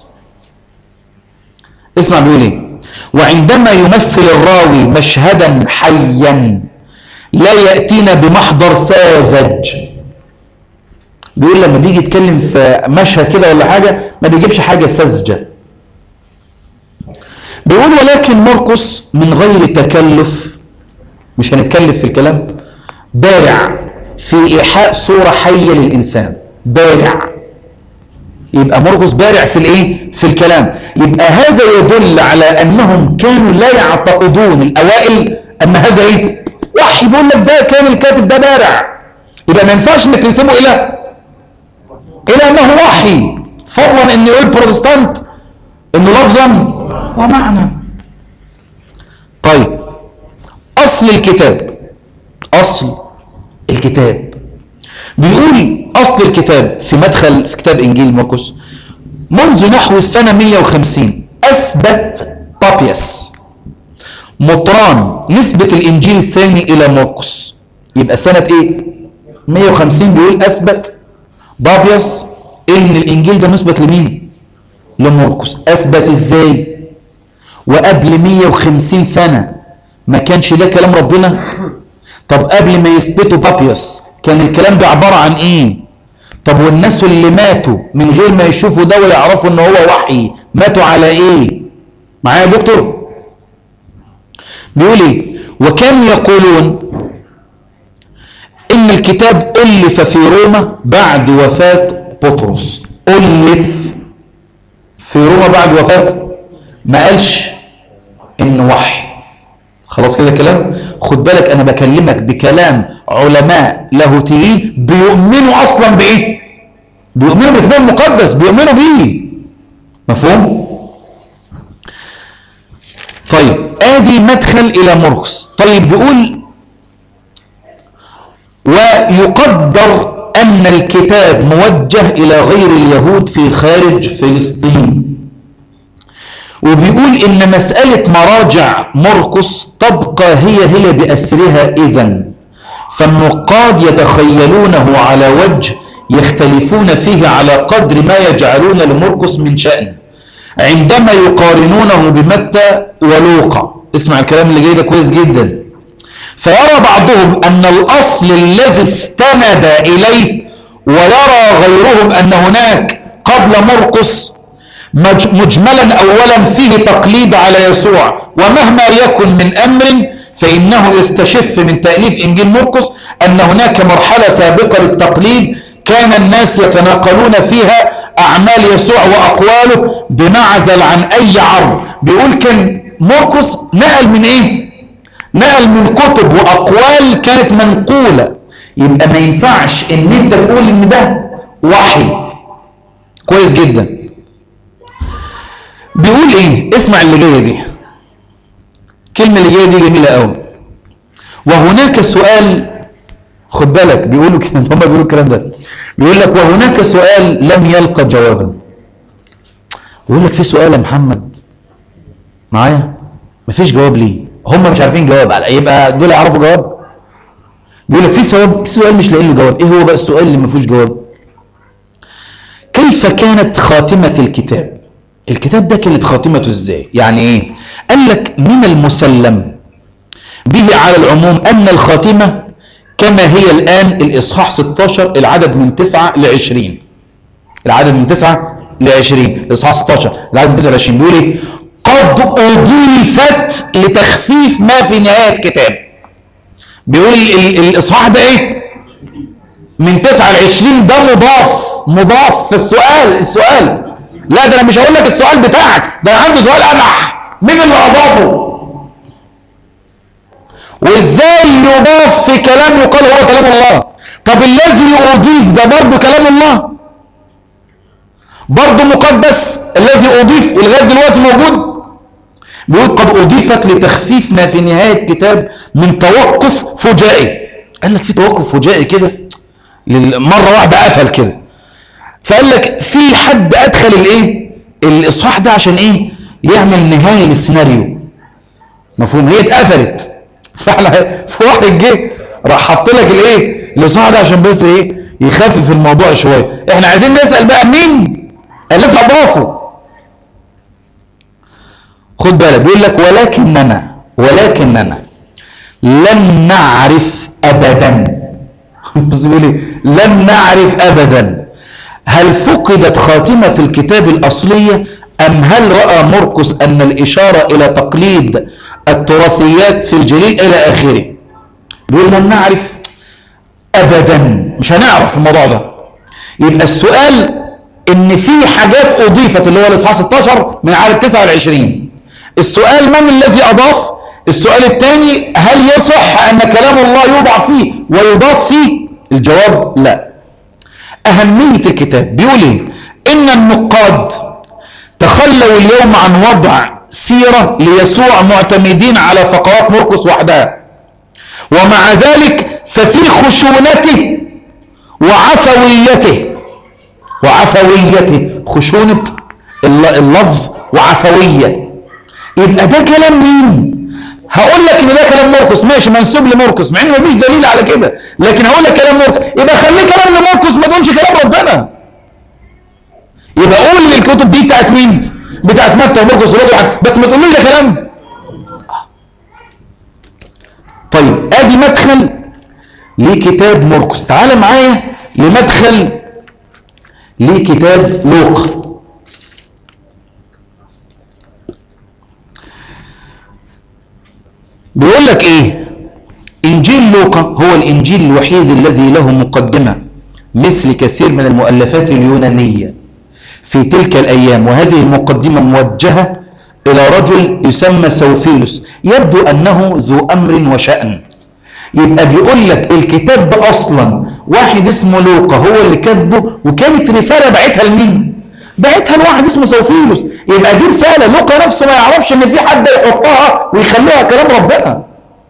اسمع بيقول ايه وعندما يمثل الراوي مشهدا حيا لا ياتينا بمحضر ساذج بيقول لما بيجي يتكلم في مشهد كده ولا حاجه ما بيجيبش حاجه ساذجه بيقول ولكن مرقس من غير تكلف مش هنتكلف في الكلام بارع في ايحاء صوره حيه للانسان بارع يبقى مرقس بارع في الايه في الكلام يبقى هذا يدل على انهم كانوا لا يعتقدون الاوائل ان هذا ايه وحي بيقول لك ده كان الكاتب ده بارع يبقى ما ينفعش انك تنسبه الى الى انه وحي فضلا ان يقول بروتستانت انه لفظا ومعنى طيب اصل الكتاب اصل الكتاب بيقول اصل الكتاب في مدخل في كتاب انجيل مرقس منذ نحو السنه 150 اثبت بابيس مطران نسبه الانجيل الثاني الى مرقس يبقى سنه ايه 150 بيقول اثبت بابيس ان الانجيل ده مثبت لمين لمرقس اثبت ازاي وقبل 150 سنه ما كانش ده كلام ربنا طب قبل ما يثبتوا بابيوس كان الكلام ده عباره عن ايه طب والناس اللي ماتوا من غير ما يشوفوا ده ويعرفوا ان هو وحي ماتوا على ايه معايا يا دكتور بيقول ايه وكانوا يقولون ان الكتاب الف في روما بعد وفاه بطرس الف في روما بعد وفاه ما قالش انه وحي خلاص كده كلام خد بالك انا بكلمك بكلام علماء لاهوتيين بيؤمنوا اصلا بايه بيؤمنوا بالكتاب المقدس بيؤمنوا بيه مفهوم طيب ادي مدخل الى مرقس طيب بيقول ويقدر ان الكتاب موجه الى غير اليهود في خارج فلسطين وبيقول ان مسألة مراجع مرقس تبقى هي هي بأسرها إذا فالنقاد يتخيلونه على وجه يختلفون فيه على قدر ما يجعلون لمرقس من شأن عندما يقارنونه بمتى ولوقا اسمع الكلام اللي جاي ده كويس جدا فيرى بعضهم أن الأصل الذي استند إليه ويرى غيرهم أن هناك قبل مرقس مجملا اولا فيه تقليد على يسوع ومهما يكن من امر فانه يستشف من تاليف انجيل مرقس ان هناك مرحله سابقه للتقليد كان الناس يتناقلون فيها اعمال يسوع واقواله بمعزل عن اي عرض بيقول كان مرقس نقل من ايه نقل من كتب واقوال كانت منقوله يبقى ما ينفعش ان انت تقول ان ده وحي كويس جدا بيقول ايه اسمع اللي جايه دي الكلمه اللي جايه دي جميله قوي وهناك سؤال خد بالك بيقولوا كده هم بيقولوا الكلام ده بيقول لك وهناك سؤال لم يلقى جوابا بيقول لك في سؤال يا محمد معايا مفيش جواب ليه هم مش عارفين جواب على يبقى دول يعرفوا جواب بيقول لك في سؤال في سؤال مش لاقي له جواب ايه هو بقى السؤال اللي ما فيهوش جواب كيف كانت خاتمة الكتاب الكتاب ده كانت خاتمته ازاي يعني ايه قال لك من المسلم به على العموم ان الخاتمة كما هي الان الاصحاح 16 العدد من 9 ل 20 العدد من 9 ل 20 الاصحاح 16 العدد من 9 ل 20 بيقول ايه قد اضيفت لتخفيف ما في نهاية كتاب بيقول ال- الاصحاح ده ايه من 9 ل 20 ده مضاف مضاف في السؤال السؤال لا ده انا مش هقول لك السؤال بتاعك ده انا عندي سؤال انح مين اللي اضافه وازاي يضاف في كلام يقال هو كلام الله طب الذي اضيف ده برضه كلام الله برضه مقدس الذي اضيف ولغايه دلوقتي موجود بيقول قد اضيفت لتخفيف ما في نهايه كتاب من توقف فجائي قال لك في توقف فجائي كده لل- مره واحده قفل كده فقال لك في حد ادخل الايه الاصحاح ده عشان ايه يعمل نهايه للسيناريو مفهوم هي اتقفلت فاحنا في واحد جه راح حط لك الايه الاصحاح ده عشان بس ايه يخفف الموضوع شويه احنا عايزين نسال بقى مين اللي اضافه خد بالك بيقول لك ولكننا ولكننا لن نعرف ابدا بص بيقول ايه لن نعرف ابدا هل فقدت خاتمه الكتاب الاصليه ام هل راى مرقس ان الاشاره الى تقليد التراثيات في الجليل الى اخره بيقول لن نعرف ابدا مش هنعرف الموضوع ده يبقى السؤال ان في حاجات اضيفت اللي هو الاصحاح 16 من عدد 29 السؤال من الذي اضاف السؤال الثاني هل يصح ان كلام الله يوضع فيه ويضاف فيه الجواب لا اهميه الكتاب بيقول ايه ان النقاد تخلوا اليوم عن وضع سيره ليسوع معتمدين على فقرات مرقس وحدها ومع ذلك ففي خشونته وعفويته وعفويته خشونة الل- اللفظ وعفوية يبقى ده كلام مين هقول لك ان ده كلام مرقس ماشي منسوب لمرقس مع ان مفيش دليل على كده لكن هقول لك كلام مرقس يبقى خليه كلام لمرقس ما تقولش كلام ربنا يبقى قول لي الكتب دي بتاعت مين بتاعت متى ومرقس ولوقا ويوحنا، بس ما تقوليش ده كلام طيب ادي مدخل لكتاب مرقس تعال معايا لمدخل لكتاب لوقا بيقول لك ايه انجيل لوقا هو الانجيل الوحيد الذي له مقدمه مثل كثير من المؤلفات اليونانيه في تلك الايام وهذه المقدمه موجهه الى رجل يسمى سوفيلوس يبدو انه ذو امر وشان يبقى بيقول لك الكتاب ده اصلا واحد اسمه لوقا هو اللي كاتبه وكانت رساله بعتها لمين؟ بعتها لواحد اسمه سوفيلوس يبقى دي رساله لوقا نفسه ما يعرفش ان في حد يحطها ويخليها كلام ربنا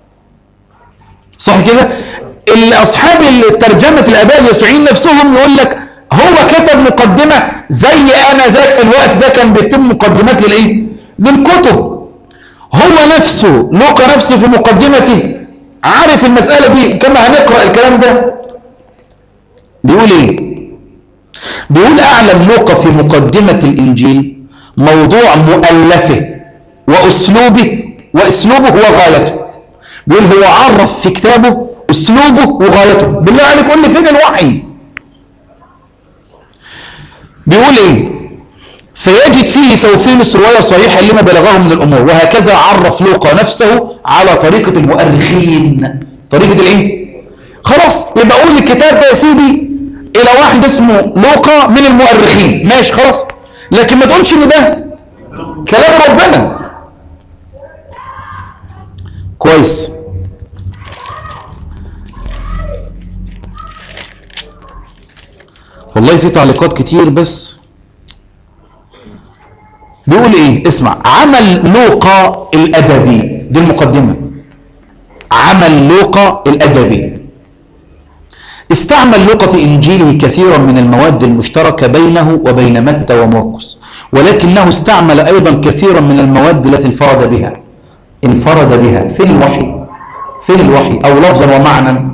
صح كده؟ اللي اصحاب ترجمه الاباء اليسوعيين نفسهم يقول لك هو كتب مقدمه زي انا ذاك في الوقت ده كان بيكتب مقدمات للايه؟ للكتب هو نفسه لوقا نفسه في مقدمته عارف المسألة دي كما هنقرأ الكلام ده بيقول ايه بيقول اعلم لوقا في مقدمة الانجيل موضوع مؤلفه واسلوبه واسلوبه هو غايته بيقول هو عرف في كتابه اسلوبه وغايته بالله عليك قول لي فين الوحي بيقول ايه فيجد فيه سوفينوس رواية صحيحة لما بلغه من الأمور وهكذا عرف لوقا نفسه على طريقة المؤرخين طريقة الايه؟ خلاص يبقى قول الكتاب ده يا سيدي إلى واحد اسمه لوقا من المؤرخين ماشي خلاص لكن ما تقولش إن ده كلام ربنا كويس والله في تعليقات كتير بس بيقول ايه اسمع عمل لوقا الادبي دي المقدمه عمل لوقا الادبي استعمل لوقا في إنجيله كثيرا من المواد المشتركة بينه وبين متى ومرقس ولكنه استعمل أيضا كثيرا من المواد التي انفرد بها انفرد بها فين الوحي فين الوحي أو لفظا ومعنى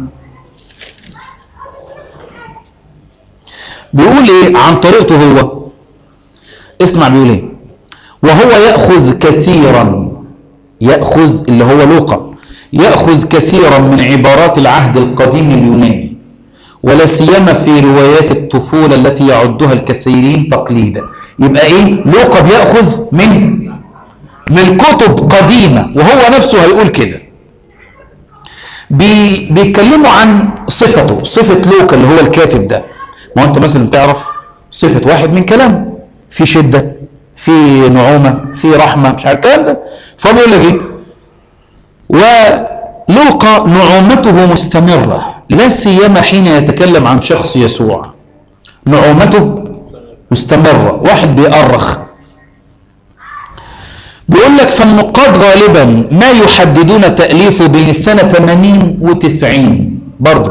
بيقول ايه عن طريقته هو اسمع بيقول ايه وهو يأخذ كثيرا يأخذ اللي هو لوقا يأخذ كثيرا من عبارات العهد القديم اليوناني ولا سيما في روايات الطفولة التي يعدها الكثيرين تقليدا يبقى ايه لوقا بيأخذ من من كتب قديمة وهو نفسه هيقول كده بي بيتكلموا عن صفته صفة لوقا اللي هو الكاتب ده ما هو انت مثلا تعرف صفة واحد من كلامه في شدة في نعومة في رحمة مش عارف الكلام ده فبيقول لك ايه ولوقا نعومته مستمرة لا سيما حين يتكلم عن شخص يسوع نعومته مستمرة واحد بيأرخ بيقول لك فالنقاد غالبا ما يحددون تأليفه بين السنة 80 و 90 برضه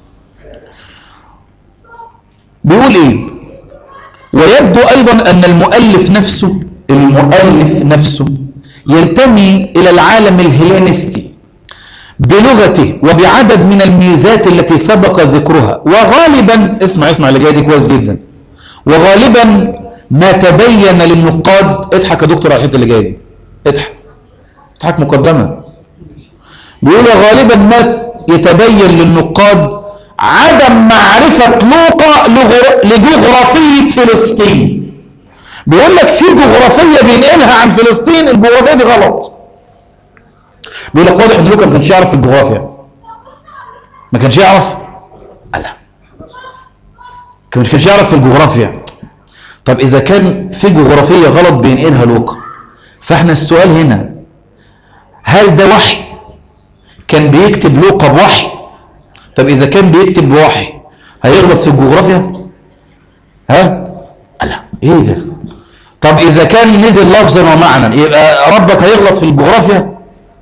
بيقول ايه ويبدو ايضا ان المؤلف نفسه المؤلف نفسه ينتمي الى العالم الهيلينستي بلغته وبعدد من الميزات التي سبق ذكرها وغالبا اسمع اسمع اللي جاي دي كويس جدا وغالبا ما تبين للنقاد اضحك يا دكتور على الحته اللي جايه دي اضحك اضحك مقدمه بيقول غالبا ما يتبين للنقاد عدم معرفة لوقا لغر- لجغرافية فلسطين بيقول لك في جغرافية بينقلها عن فلسطين الجغرافية دي غلط بيقول لك واضح ان لوقا ما كانش يعرف في الجغرافيا ما كانش يعرف لا كان مش كانش يعرف في الجغرافيا طب اذا كان في جغرافية غلط بينقلها لوقا فاحنا السؤال هنا هل ده وحي كان بيكتب لوقا بوحي طب اذا كان بيكتب بوحي هيغلط في الجغرافيا ها لا ايه ده طب اذا كان نزل لفظا ومعنى يبقى ربك هيغلط في الجغرافيا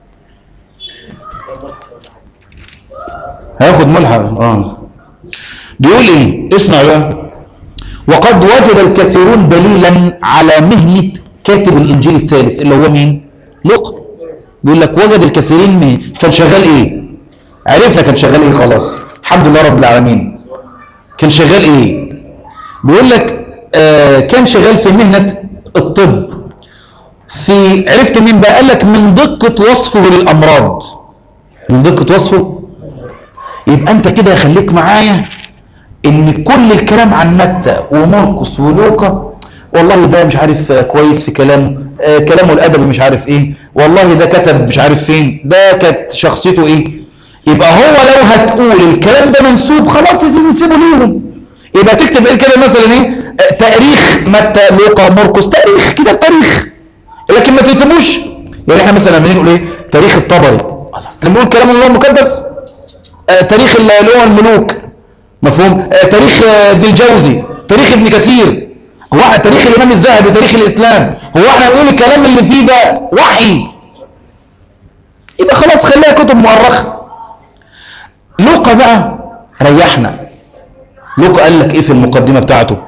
هياخد ملحق اه بيقول ايه اسمع بقى وقد وجد الكثيرون دليلا على مهنة كاتب الانجيل الثالث اللي هو مين لوقا بيقول لك وجد الكثيرين مين كان شغال ايه عرفنا كان شغال ايه خلاص الحمد لله رب العالمين كان شغال ايه بيقول لك آه كان شغال في مهنة الطب في عرفت مين بقى قال لك من دقة وصفه للأمراض من دقة وصفه يبقى انت كده خليك معايا ان كل الكلام عن متى ومرقس ولوقا والله ده مش عارف آه، كويس في كلامه آه كلامه الادبي مش عارف ايه والله ده كتب مش عارف فين ده كانت شخصيته ايه يبقى هو لو هتقول الكلام ده منسوب خلاص يا سيدي نسيبه ليهم يبقى تكتب ايه كده مثلا ايه آه، تاريخ متى لوقا مرقس تاريخ كده تاريخ لكن ما تنسبوش يعني احنا مثلا لما نقول ايه تاريخ الطبري احنا بنقول كلام الله المقدس آه، تاريخ اللي هو الملوك مفهوم آه، تاريخ آه، ابن الجوزي تاريخ ابن كثير هو احنا تاريخ الامام الذهبي تاريخ الاسلام هو احنا نقول الكلام اللي فيه ده وحي يبقى خلاص خليها كتب مؤرخه لوقا بقى ريحنا لوقا قال لك ايه في المقدمه بتاعته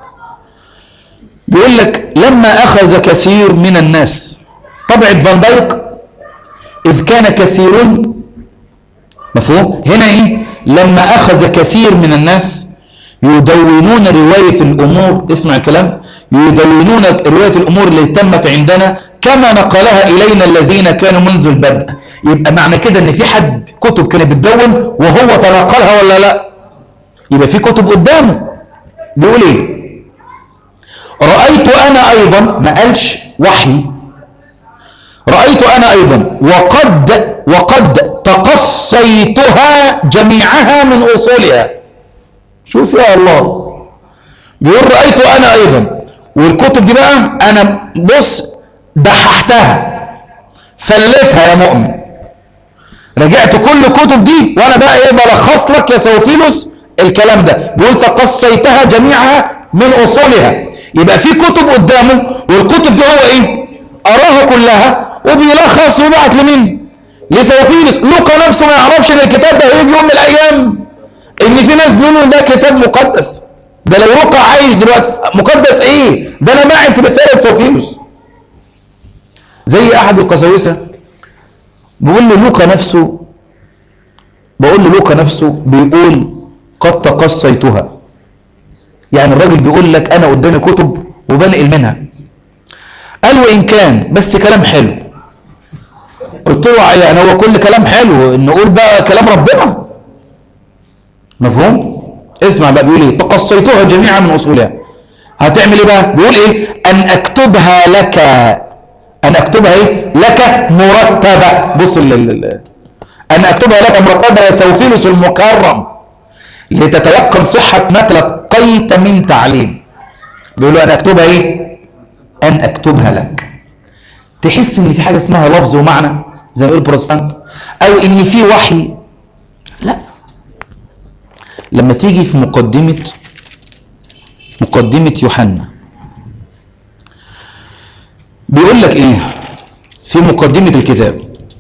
بيقول لك لما اخذ كثير من الناس طبعة فان دايك اذ كان كثيرون مفهوم هنا ايه لما اخذ كثير من الناس يدونون رواية الامور اسمع الكلام يدونون رواية الامور اللي تمت عندنا كما نقلها الينا الذين كانوا منذ البدء يبقى معنى كده ان في حد كتب كانت بتدون وهو تناقلها ولا لا يبقى في كتب قدامه بيقول ايه رأيت انا ايضا ما قالش وحي رأيت أنا أيضا وقد وقد تقصيتها جميعها من أصولها شوف يا الله بيقول رأيت أنا أيضا والكتب دي بقى أنا بص دححتها فلتها يا مؤمن رجعت كل الكتب دي وأنا بقى إيه بلخص لك يا سوفيلوس الكلام ده بيقول تقصيتها جميعها من أصولها يبقى في كتب قدامه والكتب دي هو إيه قراها كلها وبيلخص وبعت لمين لسوفيلس لوقا نفسه ما يعرفش ان الكتاب ده هيجي يوم من الايام ان في ناس بيقولوا ده كتاب مقدس ده لو لوقا عايش دلوقتي مقدس ايه ده انا باعت رساله سوفيلوس زي احد القساوسه بيقول لي لوقا نفسه بقول له لوقا نفسه بيقول قد تقصيتها يعني الراجل بيقول لك انا قدامي كتب وبنقل منها قال وان كان بس كلام حلو قلت له يعني هو كل كلام حلو نقول بقى كلام ربنا مفهوم اسمع بقى بيقول ايه تقصيتها جميعا من اصولها هتعمل ايه بقى بيقول ايه ان اكتبها لك ان اكتبها ايه لك مرتبه بص ال ال- ال- ان اكتبها لك مرتبه يا سوفيلوس المكرم لتتيقن صحه ما تلقيت من تعليم بيقول له ان اكتبها ايه ان اكتبها لك تحس ان في حاجه اسمها لفظ ومعنى زي ما يقول البروتستانت او ان في وحي لا لما تيجي في مقدمه مقدمه يوحنا بيقول لك ايه في مقدمه الكتاب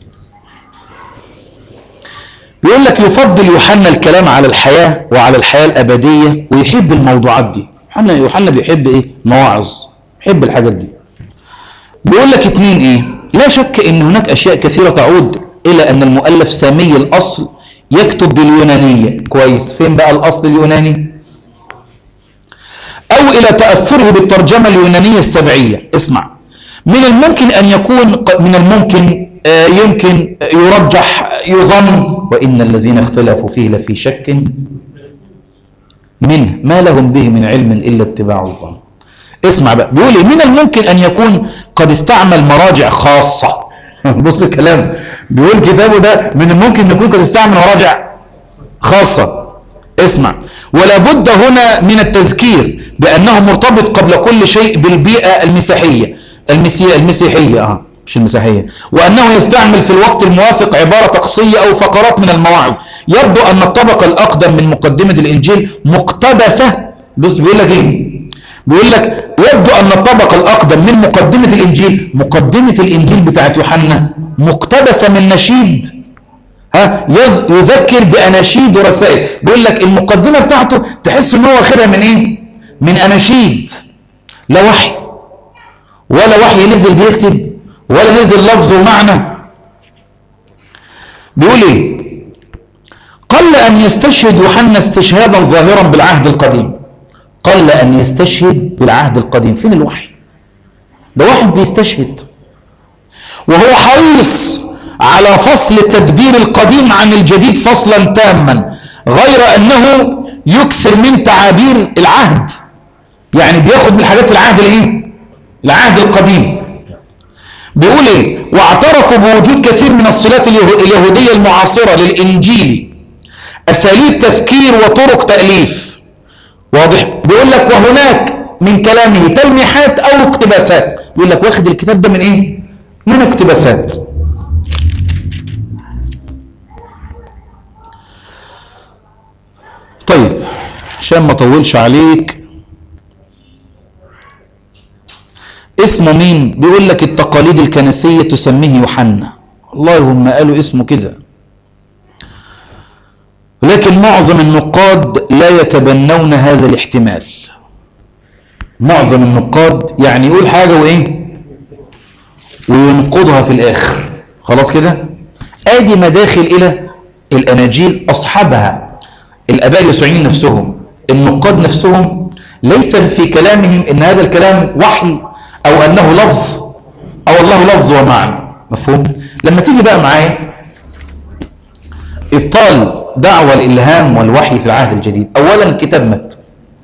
بيقول لك يفضل يوحنا الكلام على الحياه وعلى الحياه الابديه ويحب الموضوعات دي يوحنا يوحنا بيحب ايه مواعظ يحب الحاجات دي بيقول لك اتنين ايه لا شك ان هناك اشياء كثيره تعود الى ان المؤلف سامي الاصل يكتب باليونانيه كويس فين بقى الاصل اليوناني او الى تاثره بالترجمه اليونانيه السبعيه اسمع من الممكن ان يكون ق- من الممكن آه، يمكن آه، يرجح يظن وان الذين اختلفوا فيه لفي شك منه ما لهم به من علم الا اتباع الظن اسمع بقى بيقول ايه من الممكن ان يكون قد استعمل مراجع خاصه بص الكلام بيقول كتابه ده من الممكن ان يكون قد استعمل مراجع خاصه اسمع ولا بد هنا من التذكير بانه مرتبط قبل كل شيء بالبيئه المسيحيه المسي... المسيحيه اه مش المسيحيه وانه يستعمل في الوقت الموافق عباره تقصيه او فقرات من المواعظ يبدو ان الطبقه الاقدم من مقدمه الانجيل مقتبسه بص بيقول لك ايه بيقول لك يبدو ان الطبقه الاقدم من مقدمه الانجيل مقدمه الانجيل بتاعت يوحنا مقتبسه من نشيد ها يز يذكر باناشيد ورسائل بيقول لك المقدمه بتاعته تحس ان هو واخدها من ايه من اناشيد لا وحي ولا وحي نزل بيكتب ولا نزل لفظ ومعنى بيقول ايه قل ان يستشهد يوحنا استشهادا ظاهرا بالعهد القديم قل ان يستشهد بالعهد القديم فين الوحي ده واحد بيستشهد وهو حريص على فصل تدبير القديم عن الجديد فصلا تاما غير انه يكسر من تعابير العهد يعني بياخد من الحاجات في العهد الايه العهد القديم بيقول ايه واعترفوا بوجود كثير من الصلات اليه- اليهوديه المعاصره للانجيل اساليب تفكير وطرق تاليف واضح بيقول لك وهناك من كلامه تلميحات او اقتباسات بيقول لك واخد الكتاب ده من ايه من اقتباسات طيب عشان ما اطولش عليك اسمه مين بيقول لك التقاليد الكنسيه تسميه يوحنا والله هم قالوا اسمه كده لكن معظم النقاد لا يتبنون هذا الاحتمال معظم النقاد يعني يقول حاجة وإيه وينقضها في الآخر خلاص كده آدي مداخل إلى الأناجيل أصحابها الآباء اليسوعيين نفسهم النقاد نفسهم ليس في كلامهم إن هذا الكلام وحي أو أنه لفظ أو الله لفظ ومعنى مفهوم لما تيجي بقى معايا ابطال دعوى الالهام والوحي في العهد الجديد اولا كتاب متى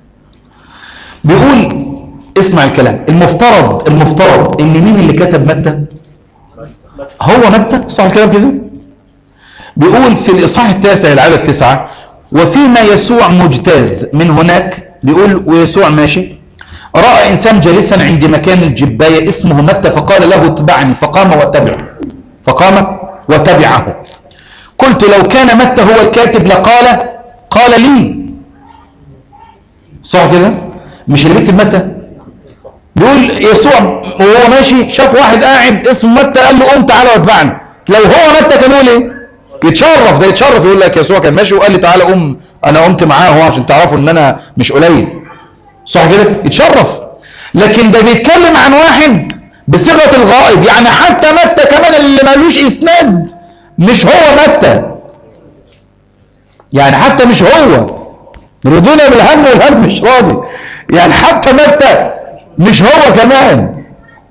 بيقول اسمع الكلام المفترض المفترض ان مين اللي كتب متى هو متى صح الكلام كده بيقول في الاصحاح التاسع العدد تسعة وفيما يسوع مجتاز من هناك بيقول ويسوع ماشي راى انسان جالسا عند مكان الجبايه اسمه متى فقال له اتبعني فقام واتبعه فقام وتبعه قلت لو كان متى هو الكاتب لقال قال لي صح كده مش اللي بيكتب متى بيقول يسوع وهو ماشي شاف واحد قاعد اسمه متى قال له قوم تعالى واتبعني لو هو متى كان يقول ايه يتشرف ده يتشرف يقول لك يسوع كان ماشي وقال لي تعالى قوم انا قمت معاه اهو عشان تعرفوا ان انا مش قليل صح كده يتشرف لكن ده بيتكلم عن واحد بصيغه الغائب يعني حتى متى كمان اللي ملوش اسناد مش هو متى يعني حتى مش هو ردونا بالهم والهم مش راضي يعني حتى متى مش هو كمان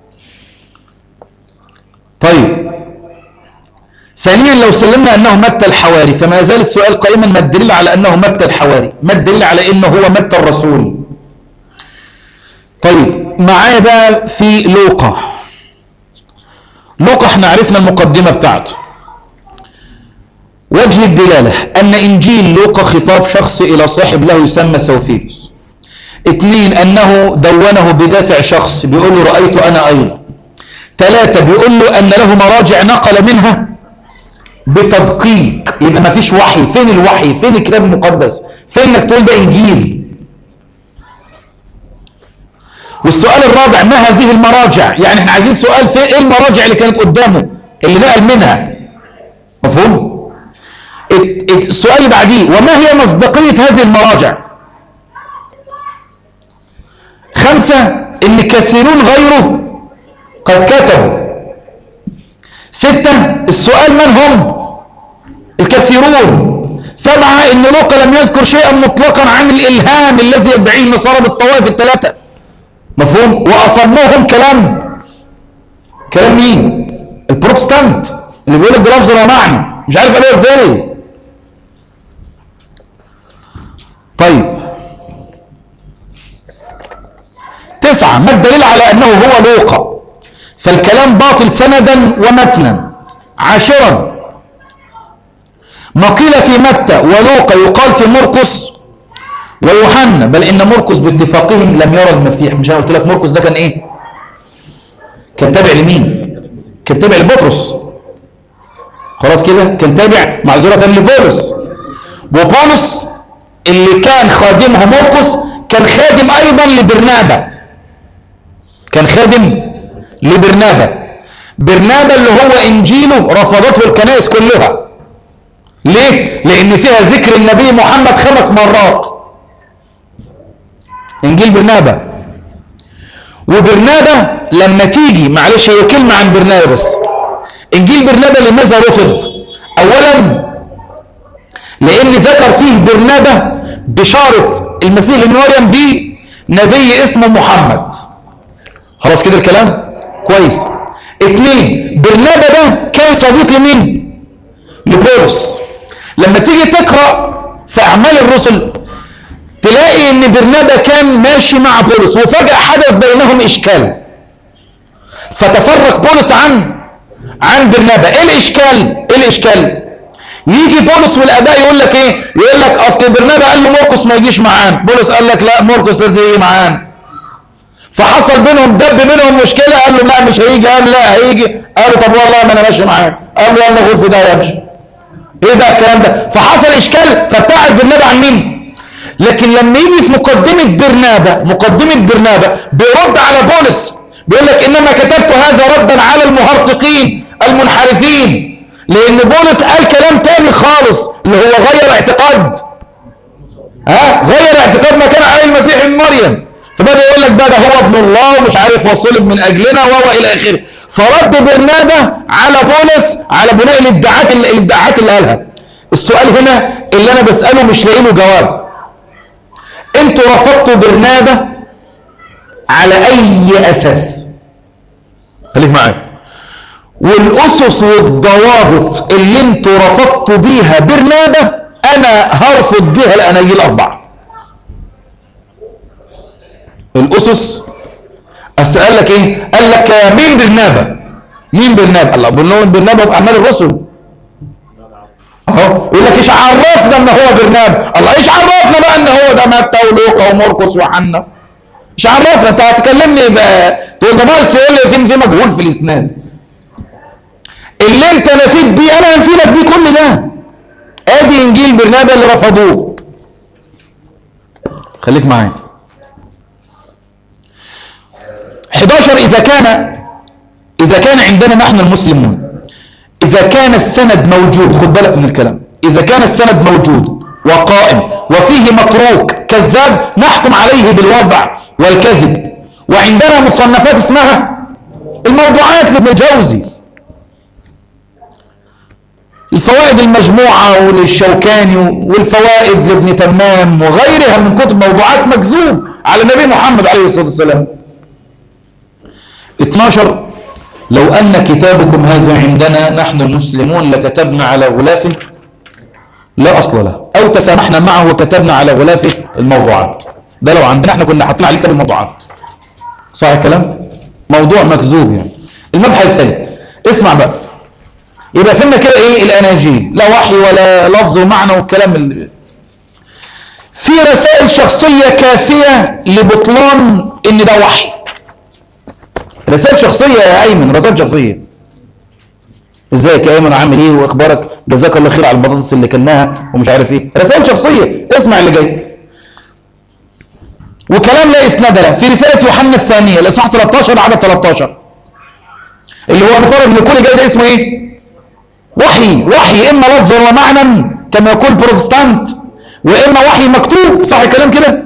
طيب ثانيا لو سلمنا انه متى الحواري فما زال السؤال قائما ما الدليل على انه متى الحواري ما الدليل على انه هو متى الرسول طيب معايا بقى في لوقا لوقا احنا عرفنا المقدمة بتاعته وجه الدلالة أن إنجيل لوقا خطاب شخص إلى صاحب له يسمى سوفيلوس اثنين أنه دونه بدافع شخص بيقول له رأيت أنا أيضا ثلاثة بيقول له أن له مراجع نقل منها بتدقيق يبقى ما فيش وحي فين الوحي فين الكتاب المقدس فين انك تقول ده انجيل والسؤال الرابع ما هذه المراجع يعني احنا عايزين سؤال في ايه المراجع اللي كانت قدامه اللي نقل منها مفهوم الت- الت- السؤال اللي بعديه وما هي مصداقية هذه المراجع خمسة ان كثيرون غيره قد كتبوا ستة السؤال من هم الكثيرون سبعة ان لوقا لم يذكر شيئا مطلقا عن الالهام الذي يدعيه النصارى بالطوائف الثلاثة مفهوم واطمهم كلام كلام مين البروتستانت اللي بيقول لك ده لفظ لا معنى مش عارف قالوها ازاي طيب تسعة ما الدليل على انه هو لوقا فالكلام باطل سندا ومتنا عاشرا ما قيل في متى ولوقا يقال في مرقس ويوحنا بل ان مرقس باتفاقهم لم يرى المسيح مش انا قلت لك مرقس ده كان ايه كان تابع لمين كان تابع لبطرس خلاص كده كان تابع معذرة لبولس وبولس اللي كان خادمه مرقس كان خادم ايضا لبرنابا كان خادم لبرنابا برنابا اللي هو انجيله رفضته الكنائس كلها ليه لان فيها ذكر النبي محمد خمس مرات انجيل برنابا وبرنابا لما تيجي معلش هي كلمه عن برنابا بس انجيل برنابا لماذا رفض اولا لان ذكر فيه برنابا بشاره المسيح ابن مريم بنبي اسمه محمد خلاص كده الكلام كويس اتنين برنابا ده كان صديق لمين لبولس لما تيجي تقرا في اعمال الرسل تلاقي ان برنابا كان ماشي مع بولس وفجاه حدث بينهم اشكال فتفرق بولس عن عن برنابا ايه الاشكال ايه الاشكال يجي بولس والاباء يقول لك ايه يقول لك اصل برنابا قال له مرقس ما يجيش معانا بولس قال لك لا مرقس لازم يجي معانا فحصل بينهم دب بينهم مشكله قال له لا مش هيجي قال لا هيجي قال له طب والله ما انا ماشي معاك قال له يلا غرفه ده يا باشا ايه بقى الكلام ده فحصل اشكال فابتعد برنابا عن مين لكن لما يجي في مقدمه برنابا مقدمه برنابا بيرد على بولس بيقول لك انما كتبت هذا ردا على المهرطقين المنحرفين لان بولس قال كلام تاني خالص اللي هو غير اعتقاد ها غير اعتقاد ما كان عليه المسيح ابن مريم فبدا يقول لك بقى ده هو ابن الله ومش عارف وصلب من اجلنا وهو الى اخره فرد برنابا على بولس على بناء الادعاءات اللي الادعاءات اللي قالها السؤال هنا اللي انا بساله مش لاقي له جواب انتوا رفضتوا برنابا على اي اساس خليك معايا والاسس والضوابط اللي انتوا رفضتوا بيها برنابا انا هرفض بيها الاناجيل الاربعه الاسس اصل قال لك ايه قال لك مين برنابا مين برنابا الله بقول برنابا في اعمال الرسل اهو يقول لك ايش عرفنا ان هو برنابا الله ايش عرفنا بقى ان هو ده متى ولوقا ومرقس وحنا مش عرفنا انت هتكلمني بقى تقول ده ناقص يقول لي فين في مجهول في الاسناد اللي انت نفيت بيه انا هنفيدك بيه كل ده ادي انجيل برنابا اللي رفضوه خليك معايا 11 اذا كان اذا كان عندنا نحن المسلمون إذا كان السند موجود خد بالك من الكلام إذا كان السند موجود وقائم وفيه متروك كذاب نحكم عليه بالوضع والكذب وعندنا مصنفات اسمها الموضوعات لابن الجوزي الفوائد المجموعة وللشوكاني والفوائد لابن تمام وغيرها من كتب موضوعات مكذوب على النبي محمد عليه الصلاة والسلام 12 لو أن كتابكم هذا عندنا نحن المسلمون لكتبنا على غلافه لا أصل له أو تسامحنا معه وكتبنا على غلافه الموضوعات ده لو عندنا احنا كنا حاطين عليه كتاب الموضوعات صح الكلام موضوع مكذوب يعني المبحث الثالث اسمع بقى يبقى فهمنا كده ايه الاناجيل لا وحي ولا لفظ ومعنى والكلام اللي في رسائل شخصيه كافيه لبطلان ان ده وحي رسائل شخصيه يا ايمن رسائل شخصيه ازيك يا ايمن عامل ايه واخبارك جزاك الله خير على البطاطس اللي كلناها ومش عارف ايه رسائل شخصيه اسمع اللي جاي وكلام لا اسناد له في رساله يوحنا الثانيه الاصحاح 13 عدد 13 اللي هو بفرض ان كل جاي ده اسمه ايه وحي وحي اما لفظا ومعنى كما يقول بروتستانت واما وحي مكتوب صح الكلام كده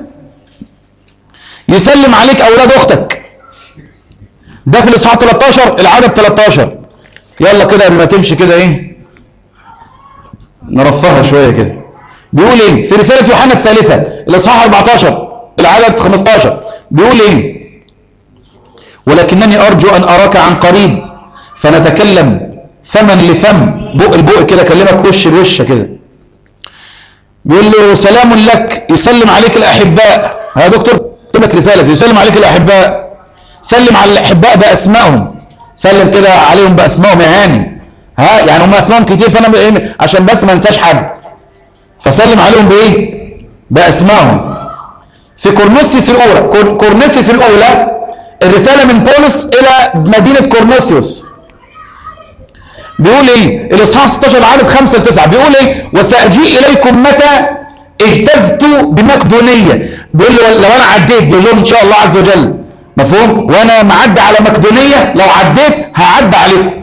يسلم عليك اولاد اختك ده في الاصحاح 13 العدد 13 يلا كده لما تمشي كده ايه نرفهها شويه كده بيقول ايه في رساله يوحنا الثالثه الاصحاح 14 العدد 15 بيقول ايه ولكنني ارجو ان اراك عن قريب فنتكلم فما لفم بق البق كده اكلمك وش بوش كده بيقول له سلام لك يسلم عليك الاحباء يا دكتور يقول لك رساله يسلم عليك الاحباء سلم على الاحباء باسمائهم سلم كده عليهم باسمائهم يا هاني ها يعني هم اسمائهم كتير فانا بإيه؟ عشان بس ما انساش حد فسلم عليهم بايه باسمائهم في كورنثيوس الاولى كور- كورنثيوس الاولى الرساله من بولس الى مدينه كورنثيوس بيقول ايه الاصحاح 16 عدد 5 ل 9 بيقول ايه وساجيء اليكم متى اجتزت بمقدونيه بيقول له لو انا عديت بيقول لهم ان شاء الله عز وجل مفهوم وانا معدي على مقدونيه لو عديت هعدي عليكم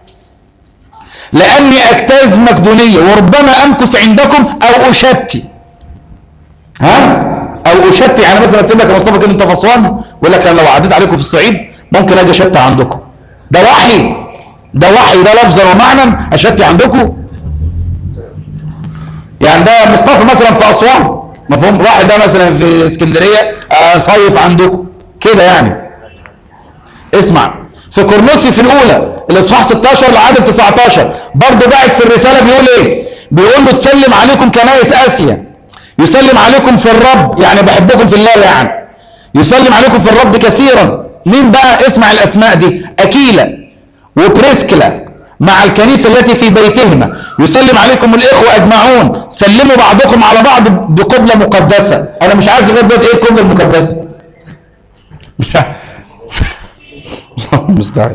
لاني اجتاز مقدونيه وربما امكث عندكم او اشتي ها او اشتي يعني مثلا اكتب لك يا مصطفى كده انت في اسوان ويقول لك انا لو عديت عليكم في الصعيد ممكن اجي اشتي عندكم ده وحي ده وحي ده لفظا ومعنى اشتي عندكم يعني ده مصطفى مثلا في اسوان مفهوم واحد ده مثلا في اسكندريه آه، صيف عندكم كده يعني اسمع في كورنثيوس الاولى الاصحاح 16 لعدد 19 برضه بعت في الرساله بيقول ايه بيقول له تسلم عليكم كنائس اسيا يسلم عليكم في الرب يعني بحبكم في الله يعني يسلم عليكم في الرب كثيرا مين بقى اسمع الاسماء دي اكيلا وبريسكلا مع الكنيسة التي في بيتهما يسلم عليكم الإخوة أجمعون سلموا بعضكم على بعض بقبلة مقدسة أنا مش عارف لغاية دلوقتي إيه القبلة المقدسة مش عارف الله المستعان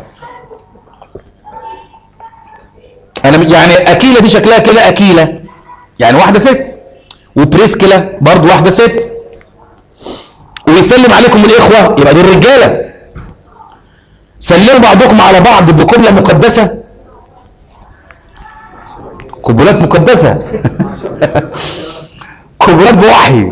أنا يعني أكيلة دي شكلها كده أكيلة يعني واحدة ست وبريسكلا برضو واحدة ست ويسلم عليكم الإخوة يبقى دول رجالة سلموا بعضكم على بعض بقبلة مقدسة قبلات مقدسة قبلات بوحي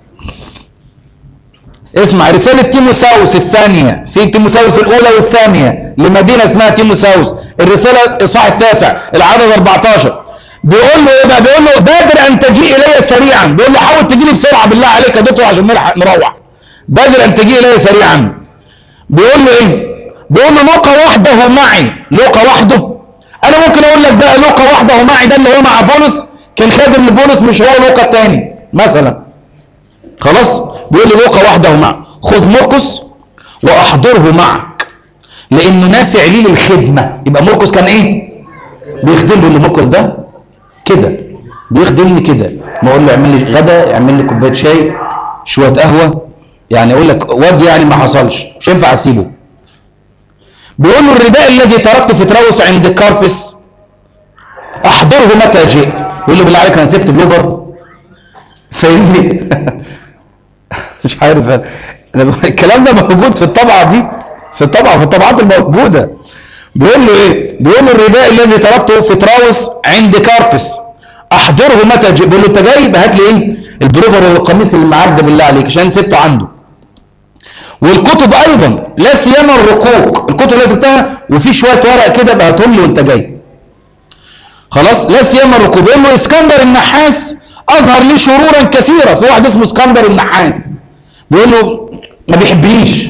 اسمع رسالة تيموساوس الثانية في تيموساوس الأولى والثانية لمدينة اسمها تيموساوس الرسالة الإصحاح التاسع العدد 14 بيقول له ايه بقى بيقول له بادر ان تجيء الي سريعا بيقول له حاول تجي لي بسرعه بالله عليك يا دكتور عشان نلحق نروح بادر ان تجيء الي سريعا بيقول له ايه بيقول له لوقا وحده معي لوقا وحده انا ممكن اقول لك بقى لوقا وحده معي ده اللي هو مع بولس كان خادم لبولس مش هو لوقا الثاني مثلا خلاص بيقول لي لوقا وحده معه خذ مرقس واحضره معك لانه نافع لي للخدمه يبقى مرقس كان ايه بيخدم له مرقس ده كده بيخدمني كده ما اقول له اعمل لي غدا اعمل لي كوبايه شاي شويه قهوه يعني اقول لك واد يعني ما حصلش مش ينفع اسيبه بيقول له الرداء الذي تركته في تروس عند كاربس احضره متى جئت يقول له بالله عليك انا سبت بلوفر فاهمني مش عارف أنا. الكلام ده موجود في الطبعه دي في الطبعه في الطبعات الموجوده بيقول له ايه بيقول له الرداء الذي تركته في تراوس عند كاربس احضره متى جئ بيقول له انت جاي يبقى هات لي ايه البروفر والقميص اللي معاك ده بالله عليك عشان سبته عنده والكتب ايضا لا سيما الرقوق الكتب اللي سبتها وفي شويه ورق كده بقى هاتهم لي وانت جاي خلاص لا سيما الركوب يقول له اسكندر النحاس اظهر لي شرورا كثيره في واحد اسمه اسكندر النحاس بيقول له ما بيحبنيش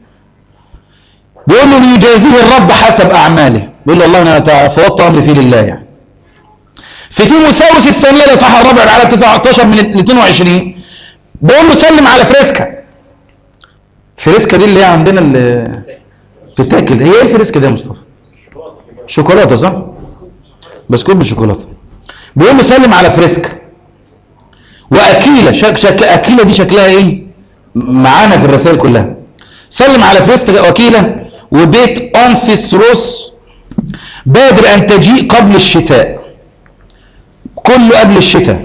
بيقول له ليجازيه الرب حسب اعماله بيقول له الله انا فوضت امري فيه لله يعني في تيموساوس الثانيه الاصحاح الرابع على 19 من 22 بيقول له سلم على فريسكا فريسكا دي اللي هي عندنا اللي بتاكل هي ايه الفريسكا دي يا مصطفى؟ شوكولاته صح؟ بسكوت بالشوكولاته بيقول له سلم على فريسكا واكيله شك شك اكيله دي شكلها ايه؟ معانا في الرسائل كلها سلم على فريسكا واكيله وبيت انفسروس بادر ان تجيء قبل الشتاء كله قبل الشتاء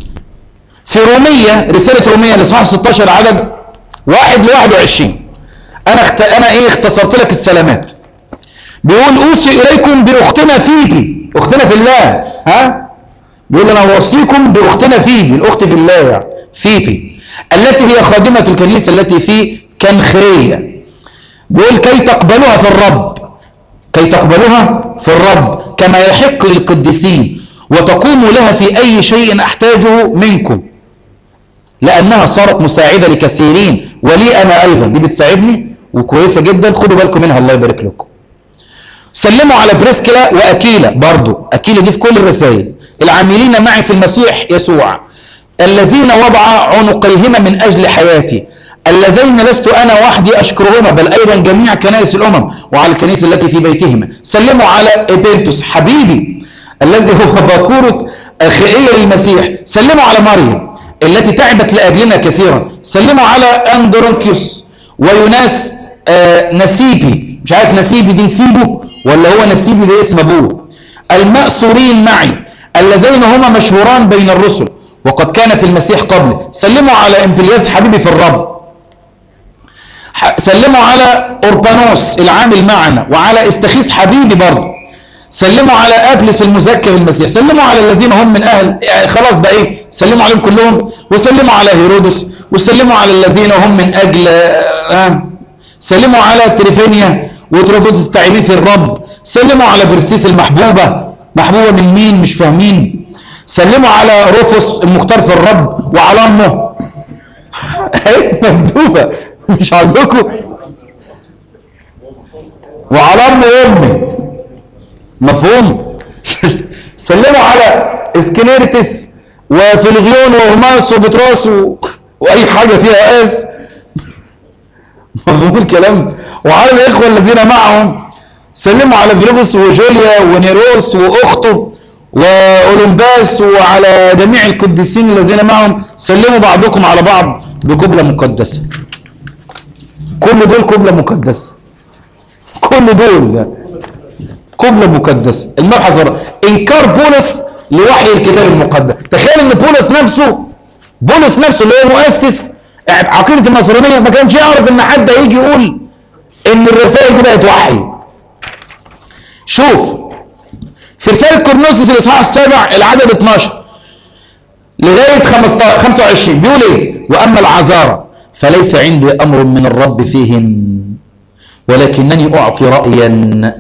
في رومية رسالة رومية لصحاح 16 عدد واحد ل 21 انا اخت... انا ايه اختصرت لك السلامات بيقول اوصي اليكم باختنا فيبي اختنا في الله ها بيقول انا اوصيكم باختنا فيبي الاخت في الله يعني فيبي التي هي خادمة الكنيسة التي في كنخرية بيقول كي تقبلوها في الرب كي تقبلوها في الرب كما يحق للقديسين وتقوموا لها في أي شيء أحتاجه منكم لأنها صارت مساعدة لكثيرين ولي أنا أيضا دي بتساعدني وكويسة جدا خدوا بالكم منها الله يبارك لكم سلموا على بريسكلا وأكيلا برضو أكيلا دي في كل الرسائل العاملين معي في المسيح يسوع الذين وضع عنقيهما من أجل حياتي اللذين لست أنا وحدي أشكرهما بل أيضا جميع كنائس الأمم وعلى الكنيسة التي في بيتهما سلموا على إبنتوس حبيبي الذي هو باكورة أخائية للمسيح سلموا على مريم التي تعبت لأجلنا كثيرا سلموا على أندرونكيوس ويوناس آه نسيبي مش عارف نسيبي دي نسيبه ولا هو نسيبي ده اسم أبوه المأسورين معي اللذين هما مشهوران بين الرسل وقد كان في المسيح قبل سلموا على امبلياس حبيبي في الرب سلموا على أوربانوس العامل معنا وعلى استخيس حبيبي برضه سلموا على ابلس المزكى المسيح سلموا على الذين هم من اهل يعني خلاص بقى ايه سلموا عليهم كلهم وسلموا على هيرودس وسلموا على الذين هم من اجل آه سلموا على تريفينيا وتروفوس التعبين في الرب سلموا على برسيس المحبوبه محبوبه من مين مش فاهمين سلموا على روفوس المختار في الرب وعلى امه مكتوبه مش عندكم وعلى ام امي مفهوم سلموا على اسكنيرتس وفلغيون وهرماس وبطراس و... واي حاجه فيها اس مفهوم الكلام وعلى الاخوه الذين معهم سلموا على فيلغس وجوليا ونيروس واخته واولمباس وعلى جميع القديسين الذين معهم سلموا بعضكم على بعض بقبله مقدسه كل دول قبله مقدسه كل دول قبلة مقدسة المبحث الرابع إنكار بولس لوحي الكتاب المقدس تخيل إن بولس نفسه بولس نفسه اللي هو مؤسس عقيدة النصرانية ما كانش يعرف إن حد هيجي يقول إن الرسائل دي بقت وحي شوف في رسالة كورنثوس الإصحاح السابع العدد 12 لغاية 15 25 بيقول إيه؟ وأما العذارى فليس عندي أمر من الرب فيهم ولكنني أعطي رأيا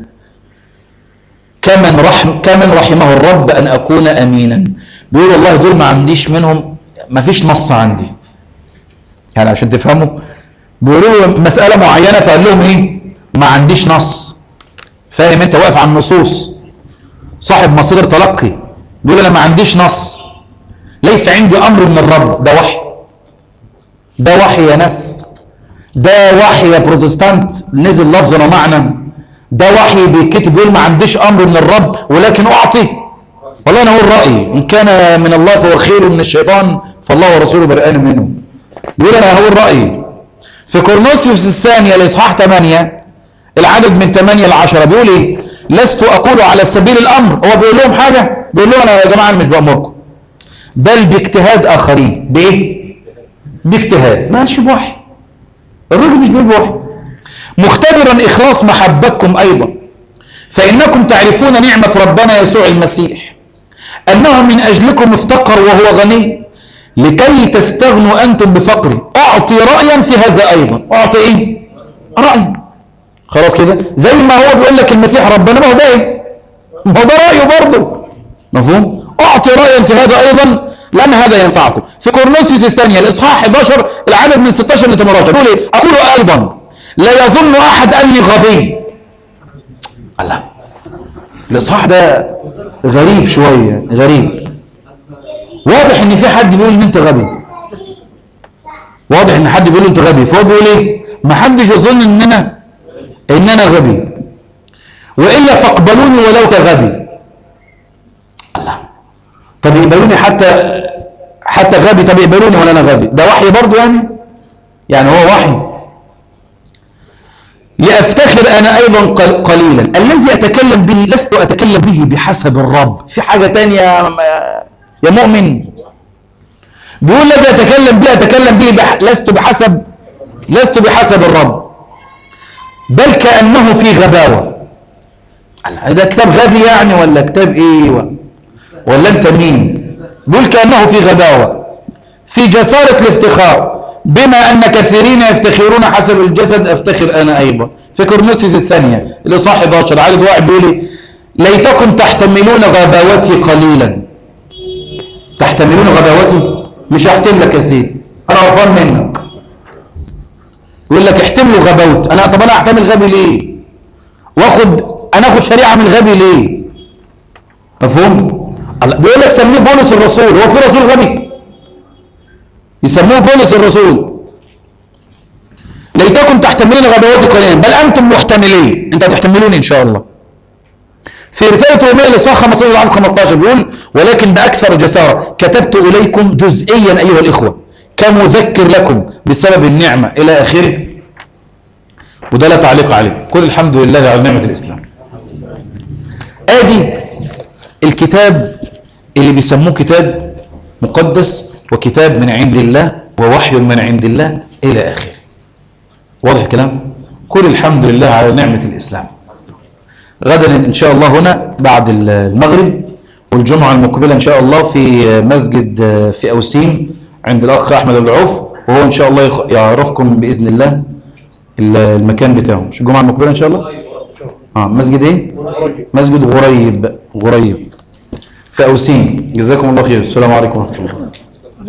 كمن رحم كمن رحمه الرب ان اكون امينا بيقول والله دول ما عنديش منهم ما فيش نص عندي يعني عشان تفهموا بيقولوا مساله معينه فقال لهم ايه ما عنديش نص فاهم انت واقف على النصوص صاحب مصير تلقي بيقول انا ما عنديش نص ليس عندي امر من الرب ده وحي ده وحي يا ناس ده وحي يا بروتستانت نزل لفظا ومعنى ده وحي بيتكتب بيقول ما عنديش امر من الرب ولكن اعطي والله انا اقول رايي ان كان من الله فهو خير من الشيطان فالله ورسوله برئان منه بيقول انا هقول رايي في كورنثوس الثانيه الاصحاح 8 العدد من 8 ل 10 بيقول ايه لست اقول على سبيل الامر هو بيقول لهم حاجه بيقول لهم انا يا جماعه انا مش بامركم بل باجتهاد اخرين بايه باجتهاد ما قالش بوحي الراجل مش بيقول بوحي مختبرا اخلاص محبتكم ايضا فإنكم تعرفون نعمة ربنا يسوع المسيح أنه من أجلكم افتقر وهو غني لكي تستغنوا أنتم بفقره أعطي رأيا في هذا أيضا أعطي إيه؟ رأي خلاص كده زي ما هو بيقول لك المسيح ربنا ما هو ده إيه؟ ما هو ده رأيه برضه مفهوم؟ أعطي رأيا في هذا أيضا لأن هذا ينفعكم في كورنثوس الثانية الإصحاح 11 العدد من 16 ل 18 يقول إيه؟ أقول أيضا لا يظن أحد أني غبي الله الإصحاح ده غريب شوية غريب واضح ان في حد بيقول ان انت غبي واضح ان حد بيقول انت غبي فهو بيقول ايه ما حدش يظن ان انا ان انا غبي والا فاقبلوني ولو كغبي الله طب يقبلوني حتى حتى غبي طب يقبلوني ولا انا غبي ده وحي برضو يعني يعني هو وحي لأفتخر أنا أيضا قل- قليلا الذي أتكلم به لست أتكلم به بحسب الرب في حاجة تانية يا يا مؤمن بيقول الذي أتكلم به أتكلم به بح... لست بحسب لست بحسب الرب بل كأنه في غباوة الله، ده كتاب غبي يعني ولا كتاب إيه و- ولا أنت مين بيقول كأنه في غباوة في جسارة الافتخار بما أن كثيرين يفتخرون حسب الجسد أفتخر أنا أيضا في كورنثوس الثانية الإصحاح 11 عدد واحد بيقول إيه؟ ليتكم تحتملون غباوتي قليلا تحتملون غباوتي مش هحتملك يا سيدي أنا غفران منك يقول لك احتملوا غباوت أنا طب أنا أحتمل غبي ليه واخد أنا أخد شريعة من غبي ليه مفهوم الله بيقول لك سميه بولس الرسول هو في رسول غبي يسموه بولس الرسول ليتكم تحتملون غباوتي قليلا بل انتم محتملين انت هتحتملون ان شاء الله في رسالة رومية الإصحاح 15 عن 15 بيقول ولكن بأكثر جسارة كتبت إليكم جزئيا أيها الإخوة كمذكر لكم بسبب النعمة إلى آخره وده لا تعليق عليه قل الحمد لله على نعمة الإسلام آدي الكتاب اللي بيسموه كتاب مقدس وكتاب من عند الله ووحي من عند الله إلى آخره واضح الكلام قل الحمد لله على نعمة الإسلام غدا إن شاء الله هنا بعد المغرب والجمعة المقبلة إن شاء الله في مسجد في أوسيم عند الأخ أحمد أبو العوف وهو إن شاء الله يخ- يعرفكم بإذن الله المكان بتاعه مش الجمعة المقبلة إن شاء الله اه مسجد إيه مسجد غريب غريب في أوسيم جزاكم الله خير السلام عليكم ورحمة الله